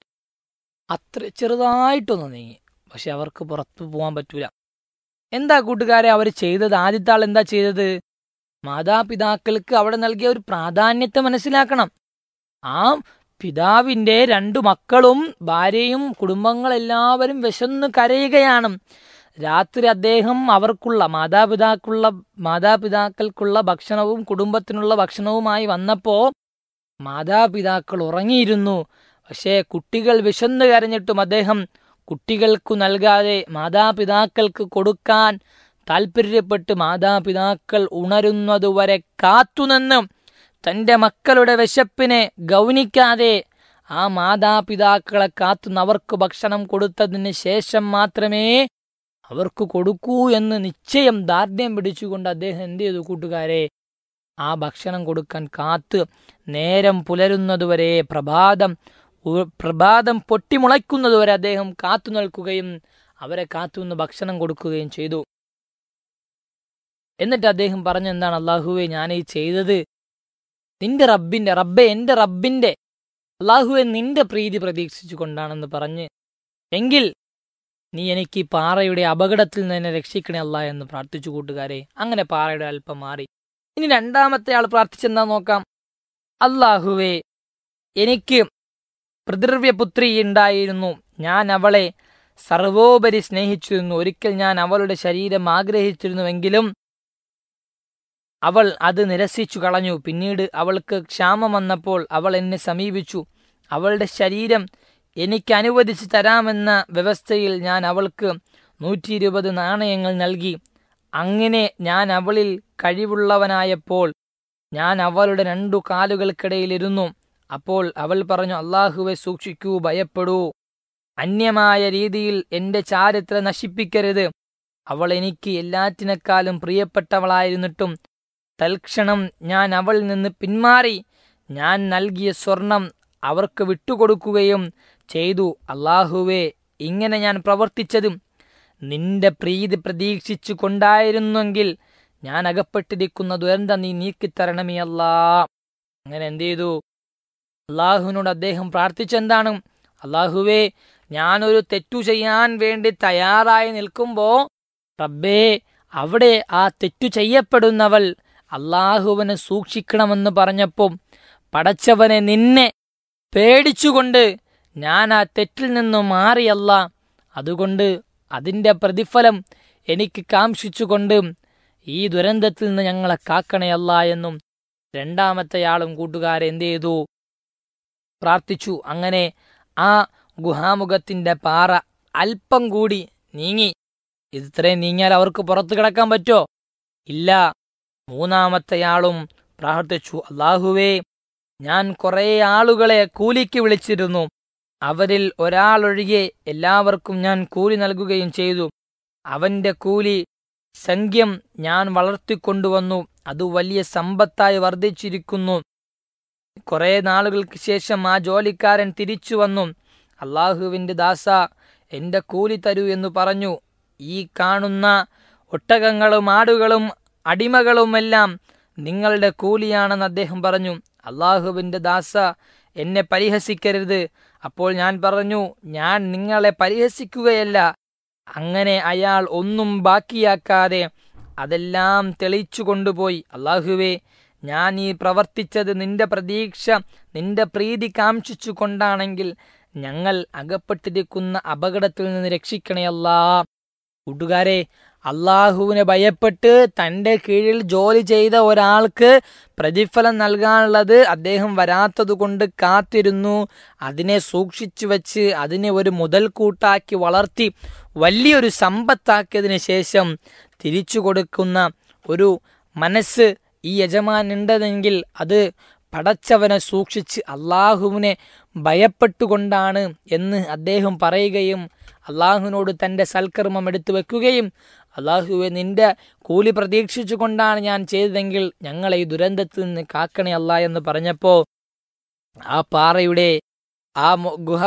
അത്ര ചെറുതായിട്ടൊന്ന് നീങ്ങി പക്ഷെ അവർക്ക് പുറത്തു പോകാൻ പറ്റൂല എന്താ കൂട്ടുകാരെ അവർ ചെയ്തത് ആദ്യത്തെ ആൾ എന്താ ചെയ്തത് മാതാപിതാക്കൾക്ക് അവിടെ നൽകിയ ഒരു പ്രാധാന്യത്തെ മനസ്സിലാക്കണം ആ പിതാവിന്റെ രണ്ടു മക്കളും ഭാര്യയും കുടുംബങ്ങളെല്ലാവരും വിശന്ന് കരയുകയാണ് രാത്രി അദ്ദേഹം അവർക്കുള്ള മാതാപിതാക്കുള്ള മാതാപിതാക്കൾക്കുള്ള ഭക്ഷണവും കുടുംബത്തിനുള്ള ഭക്ഷണവുമായി വന്നപ്പോ മാതാപിതാക്കൾ ഉറങ്ങിയിരുന്നു പക്ഷേ കുട്ടികൾ വിശന്നു കരഞ്ഞിട്ടും അദ്ദേഹം കുട്ടികൾക്കു നൽകാതെ മാതാപിതാക്കൾക്ക് കൊടുക്കാൻ താൽപ്പര്യപ്പെട്ട് മാതാപിതാക്കൾ ഉണരുന്നതുവരെ കാത്തുനിന്ന് തന്റെ മക്കളുടെ വിശപ്പിനെ ഗൗനിക്കാതെ ആ മാതാപിതാക്കളെ കാത്തുനിന്ന് അവർക്ക് ഭക്ഷണം കൊടുത്തതിന് ശേഷം മാത്രമേ അവർക്ക് കൊടുക്കൂ എന്ന് നിശ്ചയം ദാർഢ്യം പിടിച്ചുകൊണ്ട് അദ്ദേഹം എന്ത് ചെയ്തു കൂട്ടുകാരെ ആ ഭക്ഷണം കൊടുക്കാൻ കാത്ത് നേരം പുലരുന്നതുവരെ പ്രഭാതം ഉ- പ്രഭാതം പൊട്ടിമുളയ്ക്കുന്നതുവരെ അദ്ദേഹം കാത്തു നിൽക്കുകയും അവരെ കാത്തുനിന്ന് ഭക്ഷണം കൊടുക്കുകയും ചെയ്തു എന്നിട്ട് അദ്ദേഹം പറഞ്ഞ എന്താണ് അള്ളാഹുവെ ഞാൻ ഈ ചെയ്തത് നിന്റെ റബ്ബിന്റെ റബ്ബെ എന്റെ റബ്ബിന്റെ അള്ളാഹുവെ നിന്റെ പ്രീതി പ്രതീക്ഷിച്ചു കൊണ്ടാണെന്ന് പറഞ്ഞ് എങ്കിൽ നീ എനിക്ക് ഈ പാറയുടെ അപകടത്തിൽ നിന്ന് എന്നെ രക്ഷിക്കണേ അല്ല എന്ന് പ്രാർത്ഥിച്ചു കൂട്ടുകാരെ അങ്ങനെ പാറയുടെ അല്പം മാറി ഇനി രണ്ടാമത്തെ ആൾ പ്രാർത്ഥിച്ചെന്താ നോക്കാം അള്ളാഹുവേ എനിക്ക് പിതൃവ്യപുത്രി ഉണ്ടായിരുന്നു ഞാൻ അവളെ സർവോപരി സ്നേഹിച്ചിരുന്നു ഒരിക്കൽ ഞാൻ അവളുടെ ശരീരം ആഗ്രഹിച്ചിരുന്നുവെങ്കിലും അവൾ അത് നിരസിച്ചു കളഞ്ഞു പിന്നീട് അവൾക്ക് ക്ഷാമം വന്നപ്പോൾ അവൾ എന്നെ സമീപിച്ചു അവളുടെ ശരീരം എനിക്ക് അനുവദിച്ചു തരാമെന്ന വ്യവസ്ഥയിൽ ഞാൻ അവൾക്ക് നൂറ്റി ഇരുപത് നാണയങ്ങൾ നൽകി അങ്ങനെ ഞാൻ അവളിൽ കഴിവുള്ളവനായപ്പോൾ ഞാൻ അവളുടെ രണ്ടു കാലുകൾക്കിടയിലിരുന്നു അപ്പോൾ അവൾ പറഞ്ഞു അള്ളാഹുവെ സൂക്ഷിക്കൂ ഭയപ്പെടൂ അന്യമായ രീതിയിൽ എന്റെ ചാരിത്രം നശിപ്പിക്കരുത് അവൾ എനിക്ക് എല്ലാറ്റിനേക്കാളും പ്രിയപ്പെട്ടവളായിരുന്നിട്ടും തൽക്ഷണം ഞാൻ അവളിൽ നിന്ന് പിന്മാറി ഞാൻ നൽകിയ സ്വർണം അവർക്ക് വിട്ടുകൊടുക്കുകയും ചെയ്തു അള്ളാഹുവേ ഇങ്ങനെ ഞാൻ പ്രവർത്തിച്ചതും നിന്റെ പ്രീതി പ്രതീക്ഷിച്ചു കൊണ്ടായിരുന്നെങ്കിൽ ഞാൻ അകപ്പെട്ടിരിക്കുന്ന ദുരന്തം നീ നീക്കിത്തരണമേ അല്ലാ അങ്ങനെ എന്ത് ചെയ്തു അള്ളാഹുവിനോട് അദ്ദേഹം പ്രാർത്ഥിച്ചെന്താണ് അള്ളാഹുവേ ഞാനൊരു തെറ്റു ചെയ്യാൻ വേണ്ടി തയ്യാറായി നിൽക്കുമ്പോ റബ്ബേ അവിടെ ആ തെറ്റു ചെയ്യപ്പെടുന്നവൾ അള്ളാഹുവിനെ സൂക്ഷിക്കണമെന്ന് പറഞ്ഞപ്പോൾ പടച്ചവനെ നിന്നെ പേടിച്ചുകൊണ്ട് ഞാൻ ആ തെറ്റിൽ നിന്നും മാറിയല്ല അതുകൊണ്ട് അതിന്റെ പ്രതിഫലം എനിക്ക് കാംക്ഷിച്ചുകൊണ്ട് ഈ ദുരന്തത്തിൽ നിന്ന് ഞങ്ങളെ കാക്കണയല്ല എന്നും രണ്ടാമത്തെയാളും കൂട്ടുകാരെ എന്ത് ചെയ്തു പ്രാർത്ഥിച്ചു അങ്ങനെ ആ ഗുഹാമുഖത്തിന്റെ പാറ അല്പം കൂടി നീങ്ങി ഇത്രയും നീങ്ങിയാൽ അവർക്ക് പുറത്തു കിടക്കാൻ പറ്റോ ഇല്ല മൂന്നാമത്തെയാളും പ്രാർത്ഥിച്ചു അള്ളാഹുവേ ഞാൻ കുറെ ആളുകളെ കൂലിക്ക് വിളിച്ചിരുന്നു അവരിൽ ഒരാളൊഴികെ എല്ലാവർക്കും ഞാൻ കൂലി നൽകുകയും ചെയ്തു അവന്റെ കൂലി സംഖ്യം ഞാൻ വളർത്തിക്കൊണ്ടുവന്നു അത് വലിയ സമ്പത്തായി വർദ്ധിച്ചിരിക്കുന്നു കുറെ നാളുകൾക്ക് ശേഷം ആ ജോലിക്കാരൻ തിരിച്ചു വന്നു അള്ളാഹുവിന്റെ ദാസ എന്റെ കൂലി തരൂ എന്ന് പറഞ്ഞു ഈ കാണുന്ന ഒട്ടകങ്ങളും ആടുകളും അടിമകളുമെല്ലാം നിങ്ങളുടെ കൂലിയാണെന്ന് അദ്ദേഹം പറഞ്ഞു അള്ളാഹുവിന്റെ ദാസ എന്നെ പരിഹസിക്കരുത് അപ്പോൾ ഞാൻ പറഞ്ഞു ഞാൻ നിങ്ങളെ പരിഹസിക്കുകയല്ല അങ്ങനെ അയാൾ ഒന്നും ബാക്കിയാക്കാതെ അതെല്ലാം തെളിച്ചു കൊണ്ടുപോയി അള്ളാഹുവേ ഞാൻ ഈ പ്രവർത്തിച്ചത് നിന്റെ പ്രതീക്ഷ നിന്റെ പ്രീതി കാംക്ഷിച്ചു കൊണ്ടാണെങ്കിൽ ഞങ്ങൾ അകപ്പെട്ടിരിക്കുന്ന അപകടത്തിൽ നിന്ന് രക്ഷിക്കണയല്ലാ കൂട്ടുകാരെ അള്ളാഹുവിനെ ഭയപ്പെട്ട് തന്റെ കീഴിൽ ജോലി ചെയ്ത ഒരാൾക്ക് പ്രതിഫലം നൽകാനുള്ളത് അദ്ദേഹം വരാത്തതുകൊണ്ട് കാത്തിരുന്നു അതിനെ സൂക്ഷിച്ചു വെച്ച് അതിനെ ഒരു മുതൽക്കൂട്ടാക്കി വളർത്തി വലിയൊരു സമ്പത്താക്കിയതിന് ശേഷം തിരിച്ചു കൊടുക്കുന്ന ഒരു മനസ്സ് ഈ യജമാനുണ്ടെങ്കിൽ അത് പടച്ചവനെ സൂക്ഷിച്ച് അള്ളാഹുവിനെ ഭയപ്പെട്ടുകൊണ്ടാണ് എന്ന് അദ്ദേഹം പറയുകയും അള്ളാഹുവിനോട് തൻ്റെ സൽക്കർമ്മം എടുത്തു വെക്കുകയും അള്ളാഹുവെ നിന്റെ കൂലി പ്രതീക്ഷിച്ചുകൊണ്ടാണ് ഞാൻ ചെയ്തതെങ്കിൽ ഞങ്ങളെ ഈ ദുരന്തത്തിൽ നിന്ന് കാക്കണേ അല്ല എന്ന് പറഞ്ഞപ്പോൾ ആ പാറയുടെ ആ മു- ഗുഹ